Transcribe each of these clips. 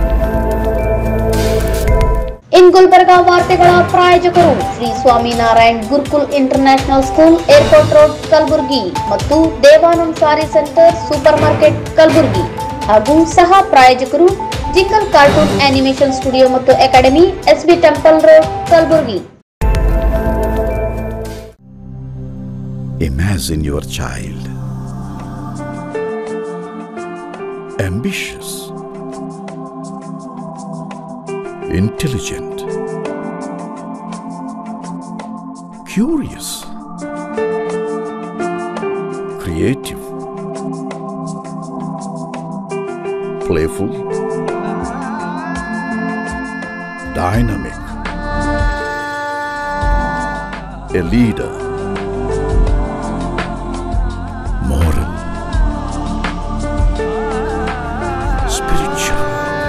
ಇನ್ ಗುಲ್ಬರ್ಗಾ ವಾರ್ತೆಗಳ ಪ್ರಾಯೋಜಕರು Shri Swaminarayan Gurukul international school airport road Kalaburagi ಮತ್ತು Devanand sari centre super market Kalaburagi ಹಾಗೂ ಸಹ ಪ್ರಾಯೋಜಕರು ಜಿಂಗಲ್ ಕಾರ್ಟೂನ್ ಅನಿಮೇಷನ್ ಸ್ಟುಡಿಯೋ ಮತ್ತು academy SB temple road Kalaburagi Imagine your child. Ambitious. Intelligent. Curious. Creative. Playful. Dynamic. A leader. moral, spiritual,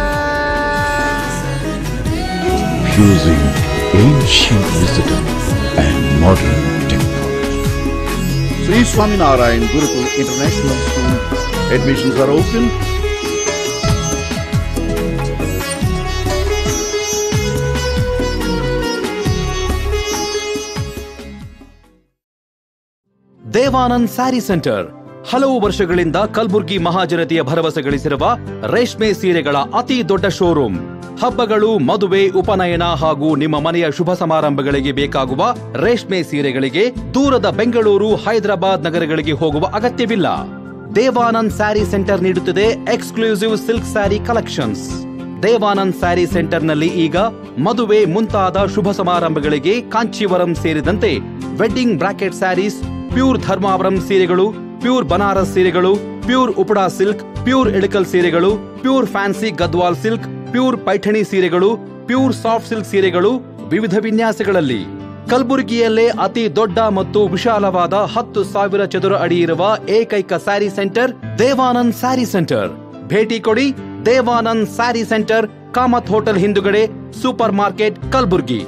fusing ancient wisdom and modern technology. Sri Swaminarayan Gurukul International School admissions are open. Devanand sari centre ಹಲವು ವರ್ಷಗಳಿಂದ ಕಲ್ಬುರ್ಗಿ ಮಹಾಜನತೆಯ ಭರವಸೆ ಗಳಿಸಿರುವ ರೇಷ್ಮೆ ಸೀರೆಗಳ ಅತಿ ದೊಡ್ಡ showroom ಹಬ್ಬಗಳು ಮದುವೆ ಉಪನಯನ ಹಾಗೂ ನಿಮ್ಮ ಮನೆಯ ಶುಭ ಸಮಾರಂಭಗಳಿಗೆ ಬೇಕಾಗುವ ರೇಷ್ಮೆ ಸೀರೆಗಳಿಗೆ ದೂರದ ಬೆಂಗಳೂರು ಹೈದರಾಬಾದ್ ನಗರಗಳಿಗೆ ಹೋಗುವ ಅಗತ್ಯವಿಲ್ಲ ದೇವಾನಂದ್ ಸ್ಯಾರಿ ಸೆಂಟರ್ ನೀಡುತ್ತಿದೆ exclusive silk sari collections Devanand sari ಸೆಂಟರ್ನಲ್ಲಿ ಈಗ ಮದುವೆ ಮುಂತಾದ ಶುಭ ಸಮಾರಂಭಗಳಿಗೆ ಕಾಂಚೀವರಂ ಸೇರಿದಂತೆ wedding brocade saris pure Dharmavaram ಸೀರೆಗಳು ಪ್ಯೂರ್ ಬನಾರಸ್ ಸೀರೆಗಳು pure Uppada silk pure Ilkal ಸೀರೆಗಳು pure fancy Gadwal silk pure Paithani ಸೀರೆಗಳು ಪ್ಯೂರ್ ಸಾಫ್ಟ್ ಸಿಲ್ಕ್ ಸೀರೆಗಳು ವಿವಿಧ ವಿನ್ಯಾಸಗಳಲ್ಲಿ ಕಲಬುರಗಿಯಲ್ಲೇ ಅತಿ ದೊಡ್ಡ ಮತ್ತು ವಿಶಾಲವಾದ ಹತ್ತು ಸಾವಿರ ಚದುರ ಅಡಿ ಇರುವ ಏಕೈಕ ಸ್ಯಾರಿ ಸೆಂಟರ್ ದೇವಾನಂದ್ ಸ್ಯಾರಿ ಸೆಂಟರ್ ಭೇಟಿ ಕೊಡಿ ದೇವಾನಂದ್ ಸ್ಯಾರಿ ಸೆಂಟರ್ ಕಾಮತ್ ಹೋಟೆಲ್ ಹಿಂದುಗಡೆ ಸೂಪರ್ ಮಾರ್ಕೆಟ್ ಕಲಬುರ್ಗಿ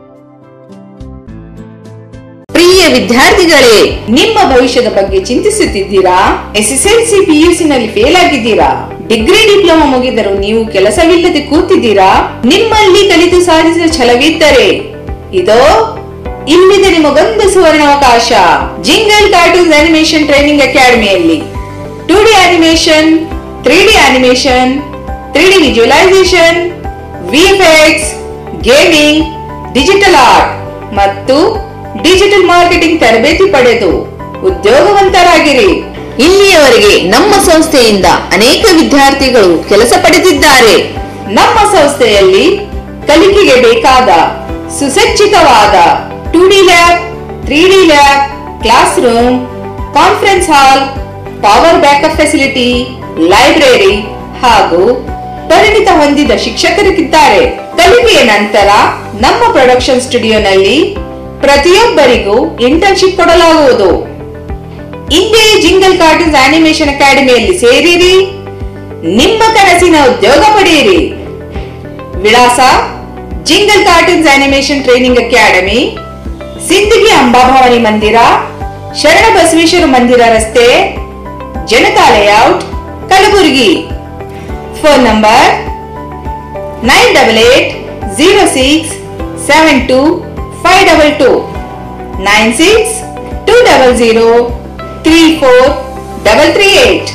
ಪ್ರಿಯ ವಿದ್ಯಾರ್ಥಿಗಳೇ ನಿಮ್ಮ ಭವಿಷ್ಯದ ಬಗ್ಗೆ ಚಿಂತಿಸುತ್ತಿದ್ದೀರಾ ಎಸ್ಎಸ್ಎಲ್ಸಿ ಪಿಯುಸಿ ನಲ್ಲಿ ಫೇಲ್ ಆಗಿದ್ದೀರಾ ಡಿಗ್ರಿ ಡಿಪ್ಲೊಮಾ ಮುಗಿದರೂ ನೀವು ಕೆಲಸವಿಲ್ಲದೆ ಕೂತಿದ್ದೀರಾ ನಿಮ್ಮಲ್ಲಿ ಕಲಿತು ಸಾಧಿಸಿದ ಛಲವಿದ್ದರೆ ಇದೋ ಇಲ್ಲಿದೆ ನಿಮಗೊಂದು ಸುವರ್ಣಾವಕಾಶ ಜಿಂಗಲ್ ಕಾರ್ಟೂನ್ಸ್ ಅನಿಮೇಷನ್ ಟ್ರೈನಿಂಗ್ ಅಕಾಡೆಮಿಯಲ್ಲಿ two D animation three D animation three D visualisation VFX gaming digital art ಮತ್ತು ಡಿಜಿಟಲ್ ಮಾರ್ಕೆಟಿಂಗ್ ತರಬೇತಿ ಪಡೆದು ಉದ್ಯೋಗವಂತರಾಗಿರಿ ಇಲ್ಲಿಯವರೆಗೆ ನಮ್ಮ ಸಂಸ್ಥೆಯಿಂದ ಅನೇಕ ವಿದ್ಯಾರ್ಥಿಗಳು ಕೆಲಸ ಪಡೆದಿದ್ದಾರೆ ನಮ್ಮ ಸಂಸ್ಥೆಯಲ್ಲಿ ಕಲಿಕೆಗೆ ಬೇಕಾದ ಸುಸಜ್ಜಿತವಾದ two D lab three D lab class room conference hall power backup facility library ಹಾಗೂ ಪರಿಣಿತ ಹೊಂದಿದ ಶಿಕ್ಷಕರಿದ್ದಾರೆ ಕಲಿಕೆಯ ನಂತರ ನಮ್ಮ ಪ್ರೊಡಕ್ಷನ್ ಸ್ಟುಡಿಯೋನಲ್ಲಿ ಪ್ರತಿಯೊಬ್ಬರಿಗೂ ಇಂಟರ್ನ್ಶಿಪ್ ಕೊಡಲಾಗುವುದು ಇಂದೇ ಜಿಂಗಲ್ ಕಾರ್ಟೂನ್ಸ್ ಅನಿಮೇಷನ್ ಅಕಾಡೆಮಿಯಲ್ಲಿ ಸೇರಿರಿ ನಿಮ್ಮ ಕನಸಿನ ಉದ್ಯೋಗ ಪಡೆಯಿರಿ ವಿಳಾಸ jingle cartoons animation training academy Sindagi Ambabhavani ಮಂದಿರ ಶರಣ ಬಸವೇಶ್ವರ ಮಂದಿರ ರಸ್ತೆ Janata layout Kalaburagi phone number nine double eight zero six seven two five double two nine six two double zero three four double three eight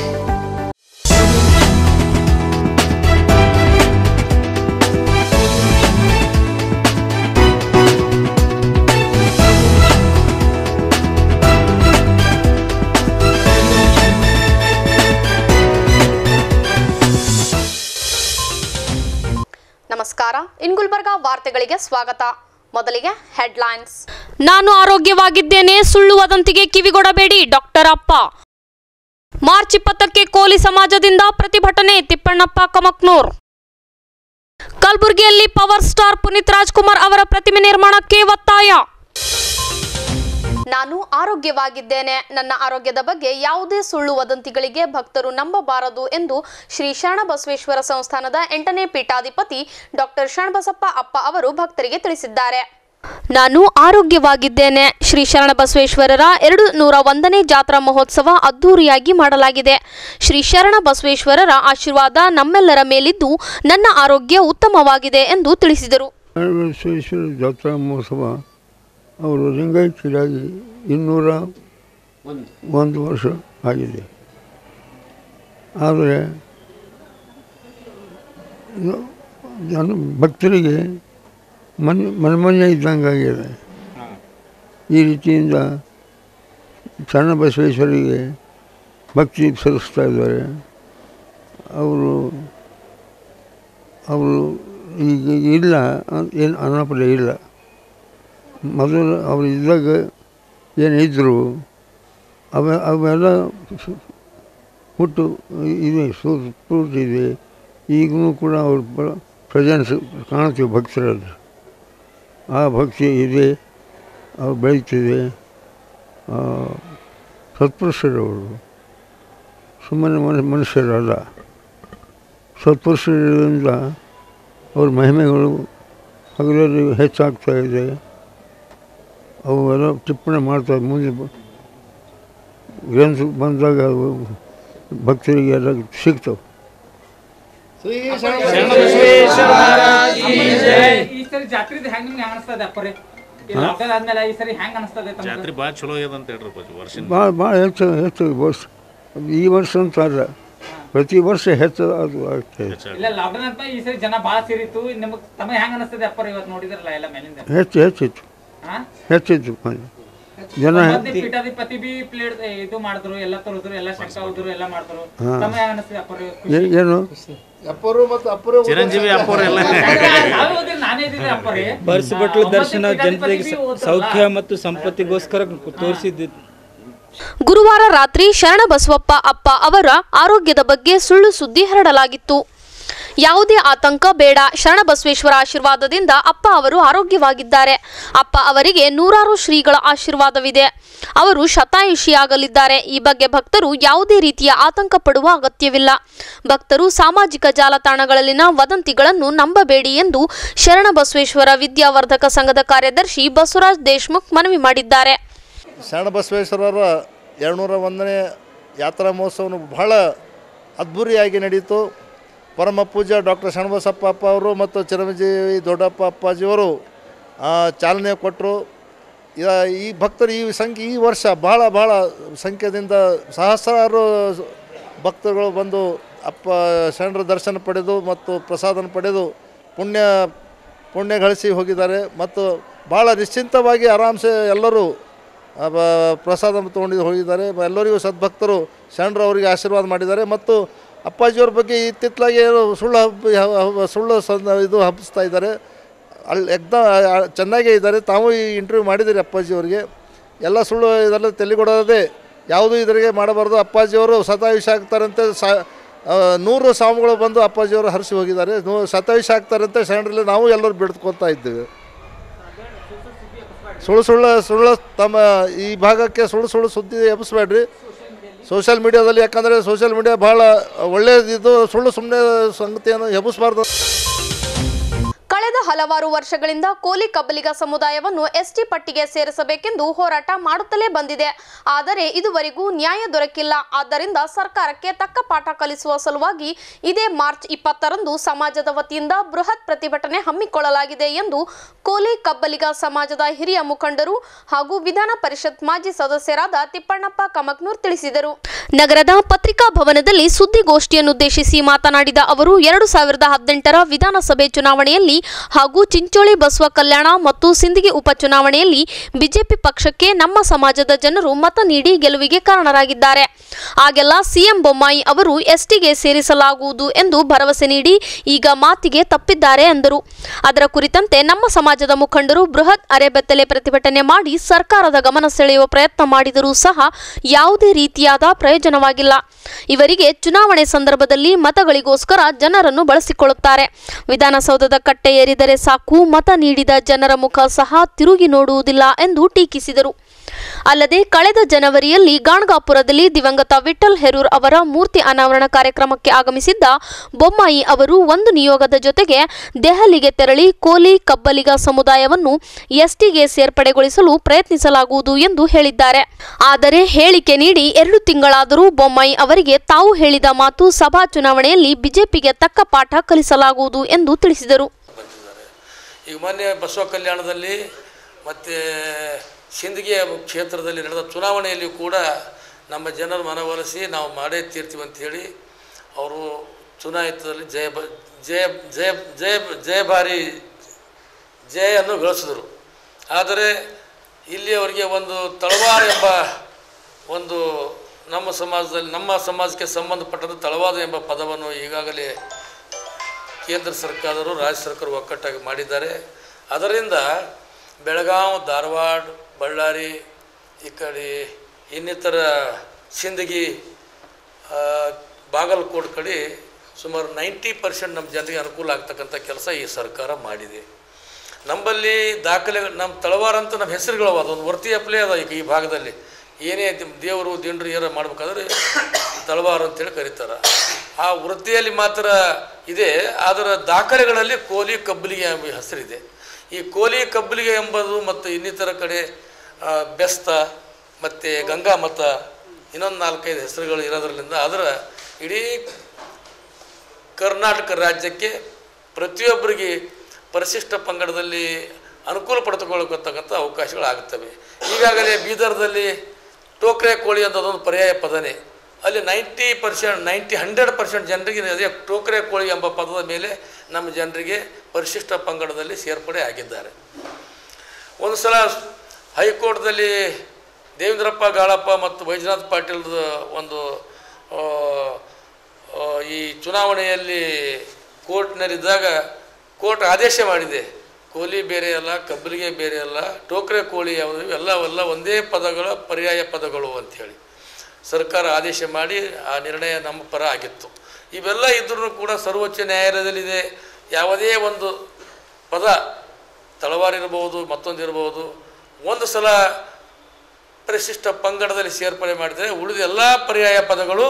ನಮಸ್ಕಾರ ಇನ್ ಗುಲ್ಬರ್ಗಾ ವಾರ್ತೆಗಳಿಗೆ ಸ್ವಾಗತ ಮೊದಲಿಗೆ ಹೆಡ್ಲೈನ್ಸ್ ನಾನು ಆರೋಗ್ಯವಾಗಿದ್ದೇನೆ ಸುಳ್ಳು ವದಂತಿಗೆ ಕಿವಿಗೊಡಬೇಡಿ ಡಾಕ್ಟರ್ ಅಪ್ಪ March ಇಪ್ಪತ್ತಕ್ಕೆ ಕೋಲಿ ಸಮಾಜದಿಂದ ಪ್ರತಿಭಟನೆ ತಿಪ್ಪಣ್ಣಪ್ಪ ಕಮಕ್ನೂರ್ ಕಲಬುರಗಿಯಲ್ಲಿ ಪವರ್ ಸ್ಟಾರ್ ಪುನೀತ್ ರಾಜ್ಕುಮಾರ್ ಅವರ ಪ್ರತಿಮೆ ನಿರ್ಮಾಣಕ್ಕೆ ಒತ್ತಾಯ ನಾನು ಆರೋಗ್ಯವಾಗಿದ್ದೇನೆ ನನ್ನ ಆರೋಗ್ಯದ ಬಗ್ಗೆ ಯಾವುದೇ ಸುಳ್ಳು ವದಂತಿಗಳಿಗೆ ಭಕ್ತರು ನಂಬಬಾರದು ಎಂದು ಶ್ರೀ ಶರಣಬಸವೇಶ್ವರ ಸಂಸ್ಥಾನದ ಎಂಟನೇ ಪೀಠಾಧಿಪತಿ ಡಾಕ್ಟರ್ ಶರಣಬಸಪ್ಪ ಅಪ್ಪ ಅವರು ಭಕ್ತರಿಗೆ ತಿಳಿಸಿದ್ದಾರೆ ನಾನು ಆರೋಗ್ಯವಾಗಿದ್ದೇನೆ ಶ್ರೀ ಶರಣಬಸವೇಶ್ವರರ ಎರಡು ನೂರ ಒಂದನೇ ಜಾತ್ರಾ ಮಹೋತ್ಸವ ಅದ್ದೂರಿಯಾಗಿ ಮಾಡಲಾಗಿದೆ ಶ್ರೀ ಶರಣ ಬಸವೇಶ್ವರರ ಆಶೀರ್ವಾದ ನಮ್ಮೆಲ್ಲರ ಮೇಲಿದ್ದು ನನ್ನ ಆರೋಗ್ಯ ಉತ್ತಮವಾಗಿದೆ ಎಂದು ತಿಳಿಸಿದರು ವಿಶ್ವೇಶ್ವರ ಜಾತ್ರಾ ಮಹೋತ್ಸವ ಅವರು ಲಿಂಗೈಕ್ಯರಾಗಿ ಇನ್ನೂರ ಒಂದು ವರ್ಷ ಆಗಿದೆ ಆದರೆ ಇದು ಜನ ಭಕ್ತರಿಗೆ ಮನೆ ಮನೆ ಮನೆ ಇದ್ದಂಗೆ ಆಗಿದೆ ಈ ರೀತಿಯಿಂದ ಚನ್ನಬಸವೇಶ್ವರಿಗೆ ಭಕ್ತಿ ಸಲ್ಲಿಸ್ತಾ ಇದ್ದಾರೆ ಅವರು ಅವರು ಈಗ ಇಲ್ಲ ಅಂತ ಏನು ಅನ್ನಪದ ಇಲ್ಲ ಮೊದಲು ಅವರು ಇದ್ದಾಗ ಏನಿದ್ರು ಅವ ಅವೆಲ್ಲ ಸು- ಹುಟ್ಟು ಇದೆ ಸ್ಫೂರ್ತಿ ಇದೆ ಈಗಲೂ ಕೂಡ ಅವ್ರ ಪ್ರೆಸೆನ್ಸ್ ಕಾಣ್ತೀವಿ ಭಕ್ತರಲ್ಲಿ ಆ ಭಕ್ತಿ ಇದೆ ಅವ್ರು ಬೆಳೀತಿದೆ ಆ, ಸತ್ಪುರುಷರವರು ಸುಮ್ಮನೆ ಮನ ಮನುಷ್ಯರಲ್ಲ ಸತ್ಪುರುಷರಿಂದ ಅವ್ರ ಮಹಿಮೆಗಳು ಹಗಲಲ್ಲಿ ಹೆಚ್ಚಾಗ್ತಾ ಇದೆ ಅವೆಲ್ಲ ಟಿಪ್ಪಣಿ ಮಾಡ್ತಾ ಮುಂದೆ ಬ- ಗ್ರಂಥ ಬಂದಾಗ ಅವು ಭಕ್ತರಿಗೆ ಎಲ್ಲ ಸಿಗ್ತವೆ ಈ ಸರಿ ಜಾತ್ರೆದು ಹೆಂಗ್ ನಿಮ್ಗೆ ಅನಿಸ್ತದೆ ಅಪ್ಪರಿ ಈ ಲಾಕ್ಡೌನ್ ಆದ್ಮೇಲೆ ಈ ಸರಿ ಹೆಂಗ್ ಅನಿಸ್ತದೆ ತಮ್ಗೆ? ಜಾತ್ರೆ ಭಾಳ ಚಲೋ ಆಗ್ಯದ ಅಂತ ಹೇಳ್ರಿ ಪಚ್ಚ ವರ್ಷ ಭಾಳ ಭಾಳ ಹೆಚ್ಚು ಹೆಚ್ಚು ವರ್ಷ ಈ ವರ್ಷ ಅಂತ ಅಲ್ಲ ಪ್ರತಿ ವರ್ಷ ಹೆಚ್ಚು ಅದು ಆಗ್ತಾ ಇದೆ ಇಲ್ಲ ಲಾಕ್ಡೌನ್ ಆದ್ಮೇಲೆ ಈ ಸರಿ ಜನ ಬಾಳ ಸೇರಿತ್ತು ನಿಮ್ಗೆ ತಮಗೆ ಹೆಂಗ್ ಅನಿಸ್ತದೆ ಅಪ್ಪರಿ ಇವತ್ತು ನೋಡಿದ್ರಲ್ಲ ಎಲ್ಲ ಮೇಲಿಂದ ಹೆಚ್ಚು ಹೆಚ್ಚಿತ್ತು ಹಾ ಹೆಚ್ಚಿತ್ತು ಮೊನ್ನೆ. ಜನ ಮಂದಿ ಪೀಠಾಧಿಪತಿ ಬಿ ಪ್ಲೇಟ್ ಇದು ಮಾಡಿದ್ರು ಎಲ್ಲ ತೋರಿದ್ರು ಎಲ್ಲ ಶಂಕ ಹೋದ್ರು ಎಲ್ಲ ಮಾಡಿದ್ರು ತಮ್ಮ ಹೆಂಗ್ ಅನಿಸ್ತದೆ ಅಪ್ಪರಿ ಏ- ಏನು ಚಿರಂಜೀವಿ ಅಪ್ಪವ್ರು ಎಲ್ಲ ನಾವೇ ಓದಿರಿ ನಾನೇ ಇದ್ದಿದ್ದೆ ಅಪ್ಪರಿ ಬರ್ಸಬಟ್ಲು ದರ್ಶನ ಒಂಬತ್ತು ಜನತೆಗೆ ಪೀಠಾಧಿಪತಿ ಬಿ ಓದ್ರಲ್ಲ. ಸೌಖ್ಯ ಮತ್ತು ಸಂಪತ್ತಿಗೋಸ್ಕರ ತೋರಿಸಿದ್ದು ಗುರುವಾರ ರಾತ್ರಿ ಶರಣಬಸವಪ್ಪ ಅಪ್ಪ ಅವರ ಆರೋಗ್ಯದ ಬಗ್ಗೆ ಸುಳ್ಳು ಸುದ್ದಿ ಹರಡಲಾಗಿತ್ತು ಯಾವುದೇ ಆತಂಕ ಬೇಡ ಶರಣಬಸವೇಶ್ವರ ಆಶೀರ್ವಾದದಿಂದ ಅಪ್ಪ ಅವರು ಆರೋಗ್ಯವಾಗಿದ್ದಾರೆ ಅಪ್ಪ ಅವರಿಗೆ ನೂರಾರು ಶ್ರೀಗಳ ಆಶೀರ್ವಾದವಿದೆ ಅವರು ಶತಾಯುಷಿಯಾಗಲಿದ್ದಾರೆ ಈ ಬಗ್ಗೆ ಭಕ್ತರು ಯಾವುದೇ ರೀತಿಯ ಆತಂಕ ಪಡುವ ಅಗತ್ಯವಿಲ್ಲ ಭಕ್ತರು ಸಾಮಾಜಿಕ ಜಾಲತಾಣಗಳಲ್ಲಿನ ವದಂತಿಗಳನ್ನು ನಂಬಬೇಡಿ ಎಂದು ಶರಣಬಸವೇಶ್ವರ ವಿದ್ಯಾವರ್ಧಕ ಸಂಘದ ಕಾರ್ಯದರ್ಶಿ ಬಸವರಾಜ್ ದೇಶ್ಮುಖ್ ಮನವಿ ಮಾಡಿದ್ದಾರೆ ಶರಣಬಸವೇಶ್ವರರ ಎರಡುನೂರ ಒಂದನೇ ಯಾತ್ರಾ ಮಹೋತ್ಸವನು ಬಹಳ ಅದ್ಭುರಿಯಾಗಿ ನಡೆಯಿತು ಪರಮ ಪೂಜ್ಯ ಡಾಕ್ಟರ್ ಶರಣಬಸಪ್ಪ ಅಪ್ಪ ಅವರು ಮತ್ತು ಚಿರಂಜೀವಿ ದೊಡ್ಡಪ್ಪ ಅಪ್ಪಾಜಿಯವರು ಆ, ಚಾಲನೆ ಕೊಟ್ಟರು ಈ ಭಕ್ತರು ಈ ಸಂಖ್ಯೆ ಈ ವರ್ಷ ಬಹಳ ಬಹಳ ಸಂಖ್ಯೆದಿಂದ ಸಹಸ್ರಾರು ಭಕ್ತರುಗಳು ಬಂದು ಅಪ್ಪ ಶರಣರ ದರ್ಶನ ಪಡೆದು ಮತ್ತು ಪ್ರಸಾದನ ಪಡೆದು ಪುಣ್ಯ ಪುಣ್ಯ ಗಳಿಸಿ ಹೋಗಿದ್ದಾರೆ ಮತ್ತು ಭಾಳ ನಿಶ್ಚಿಂತವಾಗಿ ಆರಾಮ್ಸೆ ಎಲ್ಲರೂ ಆ, ಬ- ಪ್ರಸಾದ ತೊಗೊಂಡು ಹೋಗಿದ್ದಾರೆ ಮ- ಎಲ್ಲರಿಗೂ ಸದ್ಭಕ್ತರು ಶರಣರು ಅವರಿಗೆ ಆಶೀರ್ವಾದ ಮಾಡಿದ್ದಾರೆ ಮತ್ತು ಅಪ್ಪಾಜಿಯವ್ರ ಬಗ್ಗೆ ಇತ್ತಿತ್ತಲಾಗಿ ಏನು ಸುಳ್ಳು ಹಬ್ಬ ಹ- ಹ- ಸುಳ್ಳು ಸಂದ ಇದು ಹಬ್ಬಿಸ್ತಾ ಇದ್ದಾರೆ ಅಲ್ಲಿ ಎಕ್ದ ಚೆನ್ನಾಗೇ ಇದ್ದಾರೆ ತಾವು ಈ ಇಂಟರ್ವ್ಯೂ ಮಾಡಿದ್ದೀರಿ ಅಪ್ಪಾಜಿಯವರಿಗೆ ಎಲ್ಲ ಸುಳ್ಳು ಇದೆಲ್ಲ ತೆಲಿಗೊಡೋದೇ ಯಾವುದೂ ಇದರಿಗೆ ಮಾಡಬಾರ್ದು ಅಪ್ಪಾಜಿಯವರು ಶತಾಯುಷ ಆಗ್ತಾರಂತೆ ಸಾ ಆ, ನೂರು ಸಾವುಗಳು ಬಂದು ಅಪ್ಪಾಜಿಯವರು ಹರಿಸಿ ಹೋಗಿದ್ದಾರೆ ನೂ ಶತಾಯುಷ ಆಗ್ತಾರಂತೆ ಶರಣರಲ್ಲಿ ನಾವು ಎಲ್ಲರೂ ಬಿಡ್ಕೊತಾ ಇದ್ದೇವೆ ಸುಳ್ಳು ಸುಳ್ಳು ಸುಳ್ಳು ತಮ್ಮ ಈ ಭಾಗಕ್ಕೆ ಸುಳ್ಳು ಸುಳ್ಳು ಸುದ್ದಿ ಎಬ್ಬಿಸ್ಬೇಡ್ರಿ ಸೋಷಿಯಲ್ ಮೀಡಿಯಾದಲ್ಲಿ ಯಾಕಂದರೆ ಸೋಷಿಯಲ್ ಮೀಡಿಯಾ ಭಾಳ ಒಳ್ಳೆಯದಿದ್ದು ಸುಳ್ಳು ಸುಮ್ಮನೆ ಸಂಗತಿಯನ್ನು ಎಬ್ಬಿಸ್ಬಾರ್ದು ಕಳೆದ ಹಲವಾರು ವರ್ಷಗಳಿಂದ ಕೋಲಿ ಕಬ್ಬಲಿಗ ಸಮುದಾಯವನ್ನು ಎಸ್ಟಿ ಪಟ್ಟಿಗೆ ಸೇರಿಸಬೇಕೆಂದು ಹೋರಾಟ ಮಾಡುತ್ತಲೇ ಬಂದಿದೆ ಆದರೆ ಇದುವರೆಗೂ ನ್ಯಾಯ ದೊರಕಿಲ್ಲ ಆದ್ದರಿಂದ ಸರ್ಕಾರಕ್ಕೆ ತಕ್ಕ ಪಾಠ ಕಲಿಸುವ ಸಲುವಾಗಿ ಇದೇ ಮಾರ್ಚ್ ಇಪ್ಪತ್ತರಂದು ಸಮಾಜದ ವತಿಯಿಂದ ಬೃಹತ್ ಪ್ರತಿಭಟನೆ ಹಮ್ಮಿಕೊಳ್ಳಲಾಗಿದೆ ಎಂದು ಕೋಲಿ ಕಬ್ಬಲಿಗ ಸಮಾಜದ ಹಿರಿಯ ಮುಖಂಡರು ಹಾಗೂ ವಿಧಾನ ಪರಿಷತ್ ಮಾಜಿ ಸದಸ್ಯರಾದ ತಿಪ್ಪಣ್ಣಪ್ಪ ಕಮಕ್ನೂರ್ ತಿಳಿಸಿದರು ನಗರದ ಪತ್ರಿಕಾ ಭವನದಲ್ಲಿ ಸುದ್ದಿಗೋಷ್ಠಿಯನ್ನುದ್ದೇಶಿಸಿ ಮಾತನಾಡಿದ ಅವರು ಎರಡು ಸಾವಿರದ ಹದಿನೆಂಟರ ವಿಧಾನಸಭೆ ಚುನಾವಣೆಯಲ್ಲಿ ಹಾಗೂ ಚಿಂಚೋಳಿ ಬಸವ ಕಲ್ಯಾಣ ಮತ್ತು ಸಿಂದಗಿ ಉಪಚುನಾವಣೆಯಲ್ಲಿ ಬಿಜೆಪಿ ಪಕ್ಷಕ್ಕೆ ನಮ್ಮ ಸಮಾಜದ ಜನರು ಮತ ನೀಡಿ ಗೆಲುವಿಗೆ ಕಾರಣರಾಗಿದ್ದಾರೆ ಆಗೆಲ್ಲ ಸಿಎಂ ಬೊಮ್ಮಾಯಿ ಅವರು ಎಸ್ಟಿಗೆ ಸೇರಿಸಲಾಗುವುದು ಎಂದು ಭರವಸೆ ನೀಡಿ ಈಗ ಮಾತಿಗೆ ತಪ್ಪಿದ್ದಾರೆ ಎಂದರು ಅದರ ಕುರಿತಂತೆ ನಮ್ಮ ಸಮಾಜದ ಮುಖಂಡರು ಬೃಹತ್ ಅರೆಬೆತ್ತಲೆ ಪ್ರತಿಭಟನೆ ಮಾಡಿ ಸರ್ಕಾರದ ಗಮನ ಸೆಳೆಯುವ ಪ್ರಯತ್ನ ಮಾಡಿದರೂ ಸಹ ಯಾವುದೇ ರೀತಿಯಾದ ಪ್ರಯೋಜನವಾಗಿಲ್ಲ ಇವರಿಗೆ ಚುನಾವಣೆ ಸಂದರ್ಭದಲ್ಲಿ ಮತಗಳಿಗೋಸ್ಕರ ಜನರನ್ನು ಬಳಸಿಕೊಳ್ಳುತ್ತಾರೆ ವಿಧಾನಸೌಧದ ಕಟ್ಟೆ ಏರಿದರೆ ಸಾಕು ಮತ ನೀಡಿದ ಜನರ ಮುಖ ಸಹ ತಿರುಗಿ ನೋಡುವುದಿಲ್ಲ ಎಂದು ಟೀಕಿಸಿದರು ಅಲ್ಲದೆ ಕಳೆದ ಜನವರಿಯಲ್ಲಿ ಗಾಣಗಾಪುರದಲ್ಲಿ ದಿವಂಗತ ವಿಠಲ್ ಹೆರೂರ್ ಅವರ ಮೂರ್ತಿ ಅನಾವರಣ ಕಾರ್ಯಕ್ರಮಕ್ಕೆ ಆಗಮಿಸಿದ್ದ ಬೊಮ್ಮಾಯಿ ಅವರು ಒಂದು ನಿಯೋಗದ ಜೊತೆಗೆ ದೆಹಲಿಗೆ ತೆರಳಿ ಕೋಲಿ ಕಬ್ಬಲಿಗ ಸಮುದಾಯವನ್ನು ಎಸ್ಟಿಗೆ ಸೇರ್ಪಡೆಗೊಳಿಸಲು ಪ್ರಯತ್ನಿಸಲಾಗುವುದು ಎಂದು ಹೇಳಿದ್ದಾರೆ ಆದರೆ ಹೇಳಿಕೆ ನೀಡಿ ಎರಡು ತಿಂಗಳಾದರೂ ಬೊಮ್ಮಾಯಿ ಅವರಿಗೆ ತಾವು ಹೇಳಿದ ಮಾತು ಸಭಾ ಚುನಾವಣೆಯಲ್ಲಿ ಬಿಜೆಪಿಗೆ ತಕ್ಕ ಪಾಠ ಕಲಿಸಲಾಗುವುದು ಎಂದು ತಿಳಿಸಿದರು ಈಗ ಮೊನ್ನೆ ಬಸವ ಕಲ್ಯಾಣದಲ್ಲಿ ಮತ್ತು ಸಿಂದಗಿ ಕ್ಷೇತ್ರದಲ್ಲಿ ನಡೆದ ಚುನಾವಣೆಯಲ್ಲಿ ಕೂಡ ನಮ್ಮ ಜನರ ಮನವೊಲಿಸಿ ನಾವು ಮಾಡೇ ತೀರ್ತೀವಿ ಅಂಥೇಳಿ ಅವರು ಚುನಾಯಿತದಲ್ಲಿ ಜಯ ಬ ಜಯ ಜಯ ಜಯ ಜಯಭಾರಿ ಜಯನ್ನು ಗಳಿಸಿದರು ಆದರೆ ಇಲ್ಲಿ ಅವರಿಗೆ ಒಂದು ತಳವಾರ ಎಂಬ ಒಂದು ನಮ್ಮ ಸಮಾಜದಲ್ಲಿ ನಮ್ಮ ಸಮಾಜಕ್ಕೆ ಸಂಬಂಧಪಟ್ಟಂಥ ತಳವಾದ ಎಂಬ ಪದವನ್ನು ಈಗಾಗಲೇ ಕೇಂದ್ರ ಸರ್ಕಾರದವರು ರಾಜ್ಯ ಸರ್ಕಾರ ಒಕ್ಕಟ್ಟಾಗಿ ಮಾಡಿದ್ದಾರೆ ಅದರಿಂದ ಬೆಳಗಾವಿ ಧಾರವಾಡ ಬಳ್ಳಾರಿ ಈ ಕಡೆ ಇನ್ನಿತರ ಸಿಂದಗಿ ಆ, ಬಾಗಲಕೋಟ್ ಕಡೆ ಸುಮಾರು ನೈಂಟಿ ಪರ್ಸೆಂಟ್ ನಮ್ಮ ಜನರಿಗೆ ಅನುಕೂಲ ಆಗ್ತಕ್ಕಂಥ ಕೆಲಸ ಈ ಸರ್ಕಾರ ಮಾಡಿದೆ ನಮ್ಮಲ್ಲಿ ದಾಖಲೆ ನಮ್ಮ ತಳವಾರ ಅಂತ ನಮ್ಮ ಹೆಸರುಗಳವ ಅದೊಂದು ವರ್ತಿ ಅಪ್ಲೇ ಅದ ಈಗ ಈ ಭಾಗದಲ್ಲಿ ಏನೇ ದಿ- ದೇವರು ದಿಂಡ್ರು ಏನಾರ ಮಾಡ್ಬೇಕಾದ್ರೆ ತಳವಾರ ಅಂತೇಳಿ ಕರೀತಾರೆ ಆ ವೃತ್ತಿಯಲ್ಲಿ ಮಾತ್ರ ಇದೆ ಅದರ ದಾಖಲೆಗಳಲ್ಲಿ ಕೋಲಿ ಕಬ್ಬಲಿಗೆ ಎಂಬ ಹೆಸರಿದೆ ಈ ಕೋಲಿ ಕಬ್ಬಲಿಗೆ ಎಂಬುದು ಮತ್ತು ಇನ್ನಿತರ ಕಡೆ ಆ, ಬೆಸ್ತ ಮತ್ತು ಗಂಗಾಮತ ಇನ್ನೊಂದು ನಾಲ್ಕೈದು ಹೆಸರುಗಳು ಇರೋದ್ರಿಂದ ಅದರ ಇಡೀ ಕರ್ನಾಟಕ ರಾಜ್ಯಕ್ಕೆ ಪ್ರತಿಯೊಬ್ಬರಿಗೆ ಪರಿಶಿಷ್ಟ ಪಂಗಡದಲ್ಲಿ ಅನುಕೂಲ ಪಡೆದುಕೊಳ್ಳತಕ್ಕಂಥ ಅವಕಾಶಗಳಾಗುತ್ತವೆ ಈಗಾಗಲೇ ಬೀದರ್ದಲ್ಲಿ ಟೋಕ್ರೆ ಕೋಳಿ ಅಂತ ಅದೊಂದು ಪರ್ಯಾಯ ಪದನೇ ಅಲ್ಲಿ ninety percent ninety hundred percent ಜನರಿಗೆ ಅದೇ ಟೋಕ್ರೆ ಕೋಳಿ ಎಂಬ ಪದದ ಮೇಲೆ ನಮ್ಮ ಜನರಿಗೆ ಪರಿಶಿಷ್ಟ ಪಂಗಡದಲ್ಲಿ ಸೇರ್ಪಡೆ ಆಗಿದ್ದಾರೆ ಒಂದು ಸಲ ಹೈಕೋರ್ಟ್ದಲ್ಲಿ ದೇವೇಂದ್ರಪ್ಪ ಗಾಳಪ್ಪ ಮತ್ತು ವೈಜನಾಥ್ ಪಾಟೀಲ್ದ ಒಂದು ಆ, ಆ, ಈ ಚುನಾವಣೆಯಲ್ಲಿ ಕೋರ್ಟ್ನಲ್ಲಿದ್ದಾಗ ಕೋರ್ಟ್ ಆದೇಶ ಮಾಡಿದೆ ಕೋಲಿ ಬೇರೆ ಅಲ್ಲ ಕಬ್ಬಲಿಗೆ ಬೇರೆ ಅಲ್ಲ ಟೋಕ್ರೆ ಕೋಳಿ ಯಾವುದು ಎಲ್ಲವೆಲ್ಲ ಒಂದೇ ಪದಗಳ ಪರ್ಯಾಯ ಪದಗಳು ಅಂಥೇಳಿ ಸರ್ಕಾರ ಆದೇಶ ಮಾಡಿ ಆ ನಿರ್ಣಯ ನಮ್ಮ ಪರ ಆಗಿತ್ತು ಇವೆಲ್ಲ ಇದ್ರೂ ಕೂಡ ಸರ್ವೋಚ್ಚ ನ್ಯಾಯಾಲಯದಲ್ಲಿದೆ ಯಾವುದೇ ಒಂದು ಪದ ತಳವಾರಿರ್ಬೋದು ಮತ್ತೊಂದಿರ್ಬೋದು ಒಂದು ಸಲ ಪರಿಶಿಷ್ಟ ಪಂಗಡದಲ್ಲಿ ಸೇರ್ಪಡೆ ಮಾಡಿದರೆ ಉಳಿದ ಎಲ್ಲ ಪರ್ಯಾಯ ಪದಗಳು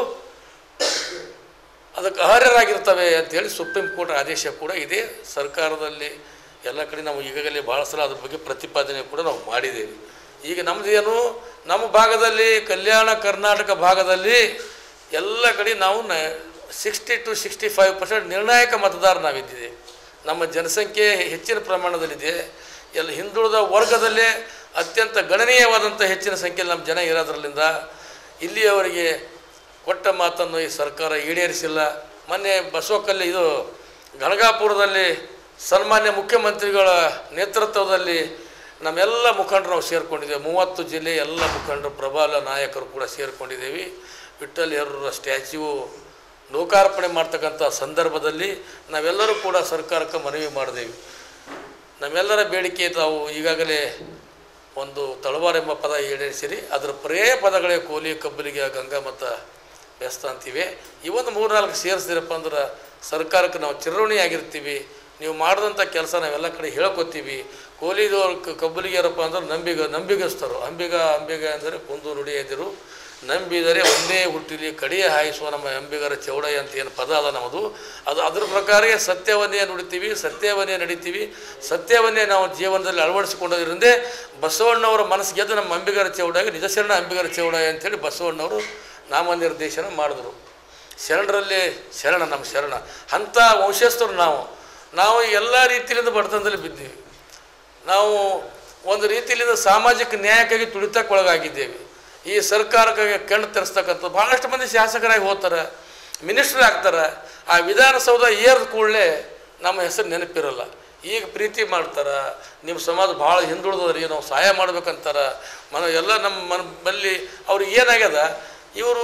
ಅದಕ್ಕೆ ಅರ್ಹರಾಗಿರ್ತವೆ ಅಂತೇಳಿ ಸುಪ್ರೀಂ ಕೋರ್ಟ್ ಆದೇಶ ಕೂಡ ಇದೆ ಸರ್ಕಾರದಲ್ಲಿ ಎಲ್ಲ ಕಡೆ ನಾವು ಈಗಾಗಲೇ ಭಾಳ ಸಲ ಅದ್ರ ಬಗ್ಗೆ ಪ್ರತಿಪಾದನೆ ಕೂಡ ನಾವು ಮಾಡಿದ್ದೇವೆ ಈಗ ನಮ್ಮದೇನು ನಮ್ಮ ಭಾಗದಲ್ಲಿ ಕಲ್ಯಾಣ ಕರ್ನಾಟಕ ಭಾಗದಲ್ಲಿ ಎಲ್ಲ ಕಡೆ ನಾವು ನ sixty to sixty five percent ನಿರ್ಣಾಯಕ ಮತದಾರ ನಾವಿದ್ದೇವೆ ನಮ್ಮ ಜನಸಂಖ್ಯೆ ಹೆಚ್ಚಿನ ಪ್ರಮಾಣದಲ್ಲಿದೆ ಎಲ್ಲ ಹಿಂದುಳಿದ ವರ್ಗದಲ್ಲೇ ಅತ್ಯಂತ ಗಣನೀಯವಾದಂಥ ಹೆಚ್ಚಿನ ಸಂಖ್ಯೆಯಲ್ಲಿ ನಮ್ಮ ಜನ ಇರೋದ್ರಲ್ಲಿಂದ ಇಲ್ಲಿಯವರೆಗೆ ಕೊಟ್ಟ ಮಾತನ್ನು ಈ ಸರ್ಕಾರ ಈಡೇರಿಸಿಲ್ಲ ಮೊನ್ನೆ ಬಸವಕಲ್ಲಿ ಇದು ಗಣಗಾಪುರದಲ್ಲಿ ಸನ್ಮಾನ್ಯ ಮುಖ್ಯಮಂತ್ರಿಗಳ ನೇತೃತ್ವದಲ್ಲಿ ನಮ್ಮೆಲ್ಲ ಮುಖಂಡರು ನಾವು ಸೇರಿಕೊಂಡಿದ್ದೇವೆ ಮೂವತ್ತು ಜಿಲ್ಲೆ ಎಲ್ಲ ಮುಖಂಡರು ಪ್ರಬಲ ನಾಯಕರು ಕೂಡ ಸೇರಿಕೊಂಡಿದ್ದೇವೆ ವಿಠಲ್ ಹೆರೂರ ಸ್ಟ್ಯಾಚ್ಯೂ ಲೋಕಾರ್ಪಣೆ ಮಾಡ್ತಕ್ಕಂಥ ಸಂದರ್ಭದಲ್ಲಿ ನಾವೆಲ್ಲರೂ ಕೂಡ ಸರ್ಕಾರಕ್ಕೆ ಮನವಿ ಮಾಡಿದೆವು ನಮ್ಮೆಲ್ಲರ ಬೇಡಿಕೆ ತಾವು ಈಗಾಗಲೇ ಒಂದು ತಳವಾರ ಎಂಬ ಪದ ಈಡೇರಿಸಿರಿ ಅದರ ಪರ್ಯಾಯ ಪದಗಳೇ ಕೋಲಿ ಕಬ್ಬಲಿಗೆ ಗಂಗಾ ಮತ್ತು ವ್ಯಸ್ತ ಅಂತೀವಿ ಇವೊಂದು ಮೂರ್ನಾಲ್ಕು ಸೇರಿಸಿದ್ರಪ್ಪ ಅಂದ್ರೆ ಸರ್ಕಾರಕ್ಕೆ ನಾವು ಚಿರಋಣಿಯಾಗಿರ್ತೀವಿ ನೀವು ಮಾಡಿದಂಥ ಕೆಲಸ ನಾವೆಲ್ಲ ಕಡೆ ಹೇಳ್ಕೊತೀವಿ ಕೋಲಿದವ್ರು ಕ- ಕಬ್ಬಲಿಗೆರಪ್ಪ ಅಂದ್ರೆ ನಂಬಿಗ ನಂಬಿಗಸ್ತರು ಅಂಬಿಗ ಅಂಬಿಗ ಅಂದರೆ ಕುಂದು ನುಡಿ ಎದಿರು ನಂಬಿದರೆ ಒಂದೇ ಹುಟ್ಟಿಲಿ ಕಡಿಯ ಹಾಯಿಸುವ ನಮ್ಮ ಅಂಬಿಗರ ಚೌಡಯ್ಯ ಅಂತ ಏನು ಪದ ಅದ ನಮ್ಮದು ಅದು ಅದ್ರ ಪ್ರಕಾರ ಸತ್ಯವನ್ನೇ ನುಡಿತೀವಿ ಸತ್ಯವನ್ನೇ ನಡಿತೀವಿ ಸತ್ಯವನ್ನೇ ನಾವು ಜೀವನದಲ್ಲಿ ಅಳವಡಿಸಿಕೊಂಡೋದ್ರಿಂದ ಬಸವಣ್ಣವರ ಮನಸ್ಸು ಗೆದ್ದು ನಮ್ಮ ಅಂಬಿಗರ ಚೌಡಾಗಿ ನಿಜ ಶರಣ ಅಂಬಿಗರ ಚೌಡಯ್ಯ ಅಂತೇಳಿ ಬಸವಣ್ಣವರು ನಾಮನಿರ್ದೇಶನ ಮಾಡಿದ್ರು ಶರಣರಲ್ಲಿ ಶರಣ ನಮ್ಮ ಶರಣ ಅಂಥ ವಂಶಸ್ಥರು ನಾವು ನಾವು ಎಲ್ಲ ರೀತಿಯಿಂದ ಬಡತನದಲ್ಲಿ ಬಿದ್ದೀವಿ ನಾವು ಒಂದು ರೀತಿಯಿಂದ ಸಾಮಾಜಿಕ ನ್ಯಾಯಕ್ಕಾಗಿ ತುಳಿತಕ್ಕೆ ಒಳಗಾಗಿದ್ದೇವೆ ಈ ಸರ್ಕಾರಕ್ಕಾಗಿ ಕಣ್ಣು ತೆರೆಸ್ತಕ್ಕಂಥ ಭಾಳಷ್ಟು ಮಂದಿ ಶಾಸಕರಾಗಿ ಹೋಗ್ತಾರೆ ಮಿನಿಸ್ಟರ್ ಆಗ್ತಾರೆ ಆ ವಿಧಾನಸೌಧ ಏರ್ದ ಕೂಡಲೇ ನಮ್ಮ ಹೆಸರು ನೆನಪಿರಲ್ಲ ಈಗ ಪ್ರೀತಿ ಮಾಡ್ತಾರೆ ನಿಮ್ಮ ಸಮಾಜ ಭಾಳ ಹಿಂದುಳಿದದ್ರಿ ನಾವು ಸಹಾಯ ಮಾಡ್ಬೇಕಂತಾರೆ ಮನ ಎಲ್ಲ ನಮ್ಮ ಮನ ಬಲ್ಲಿ ಅವ್ರಿಗೆ ಏನಾಗ್ಯದ ಇವರು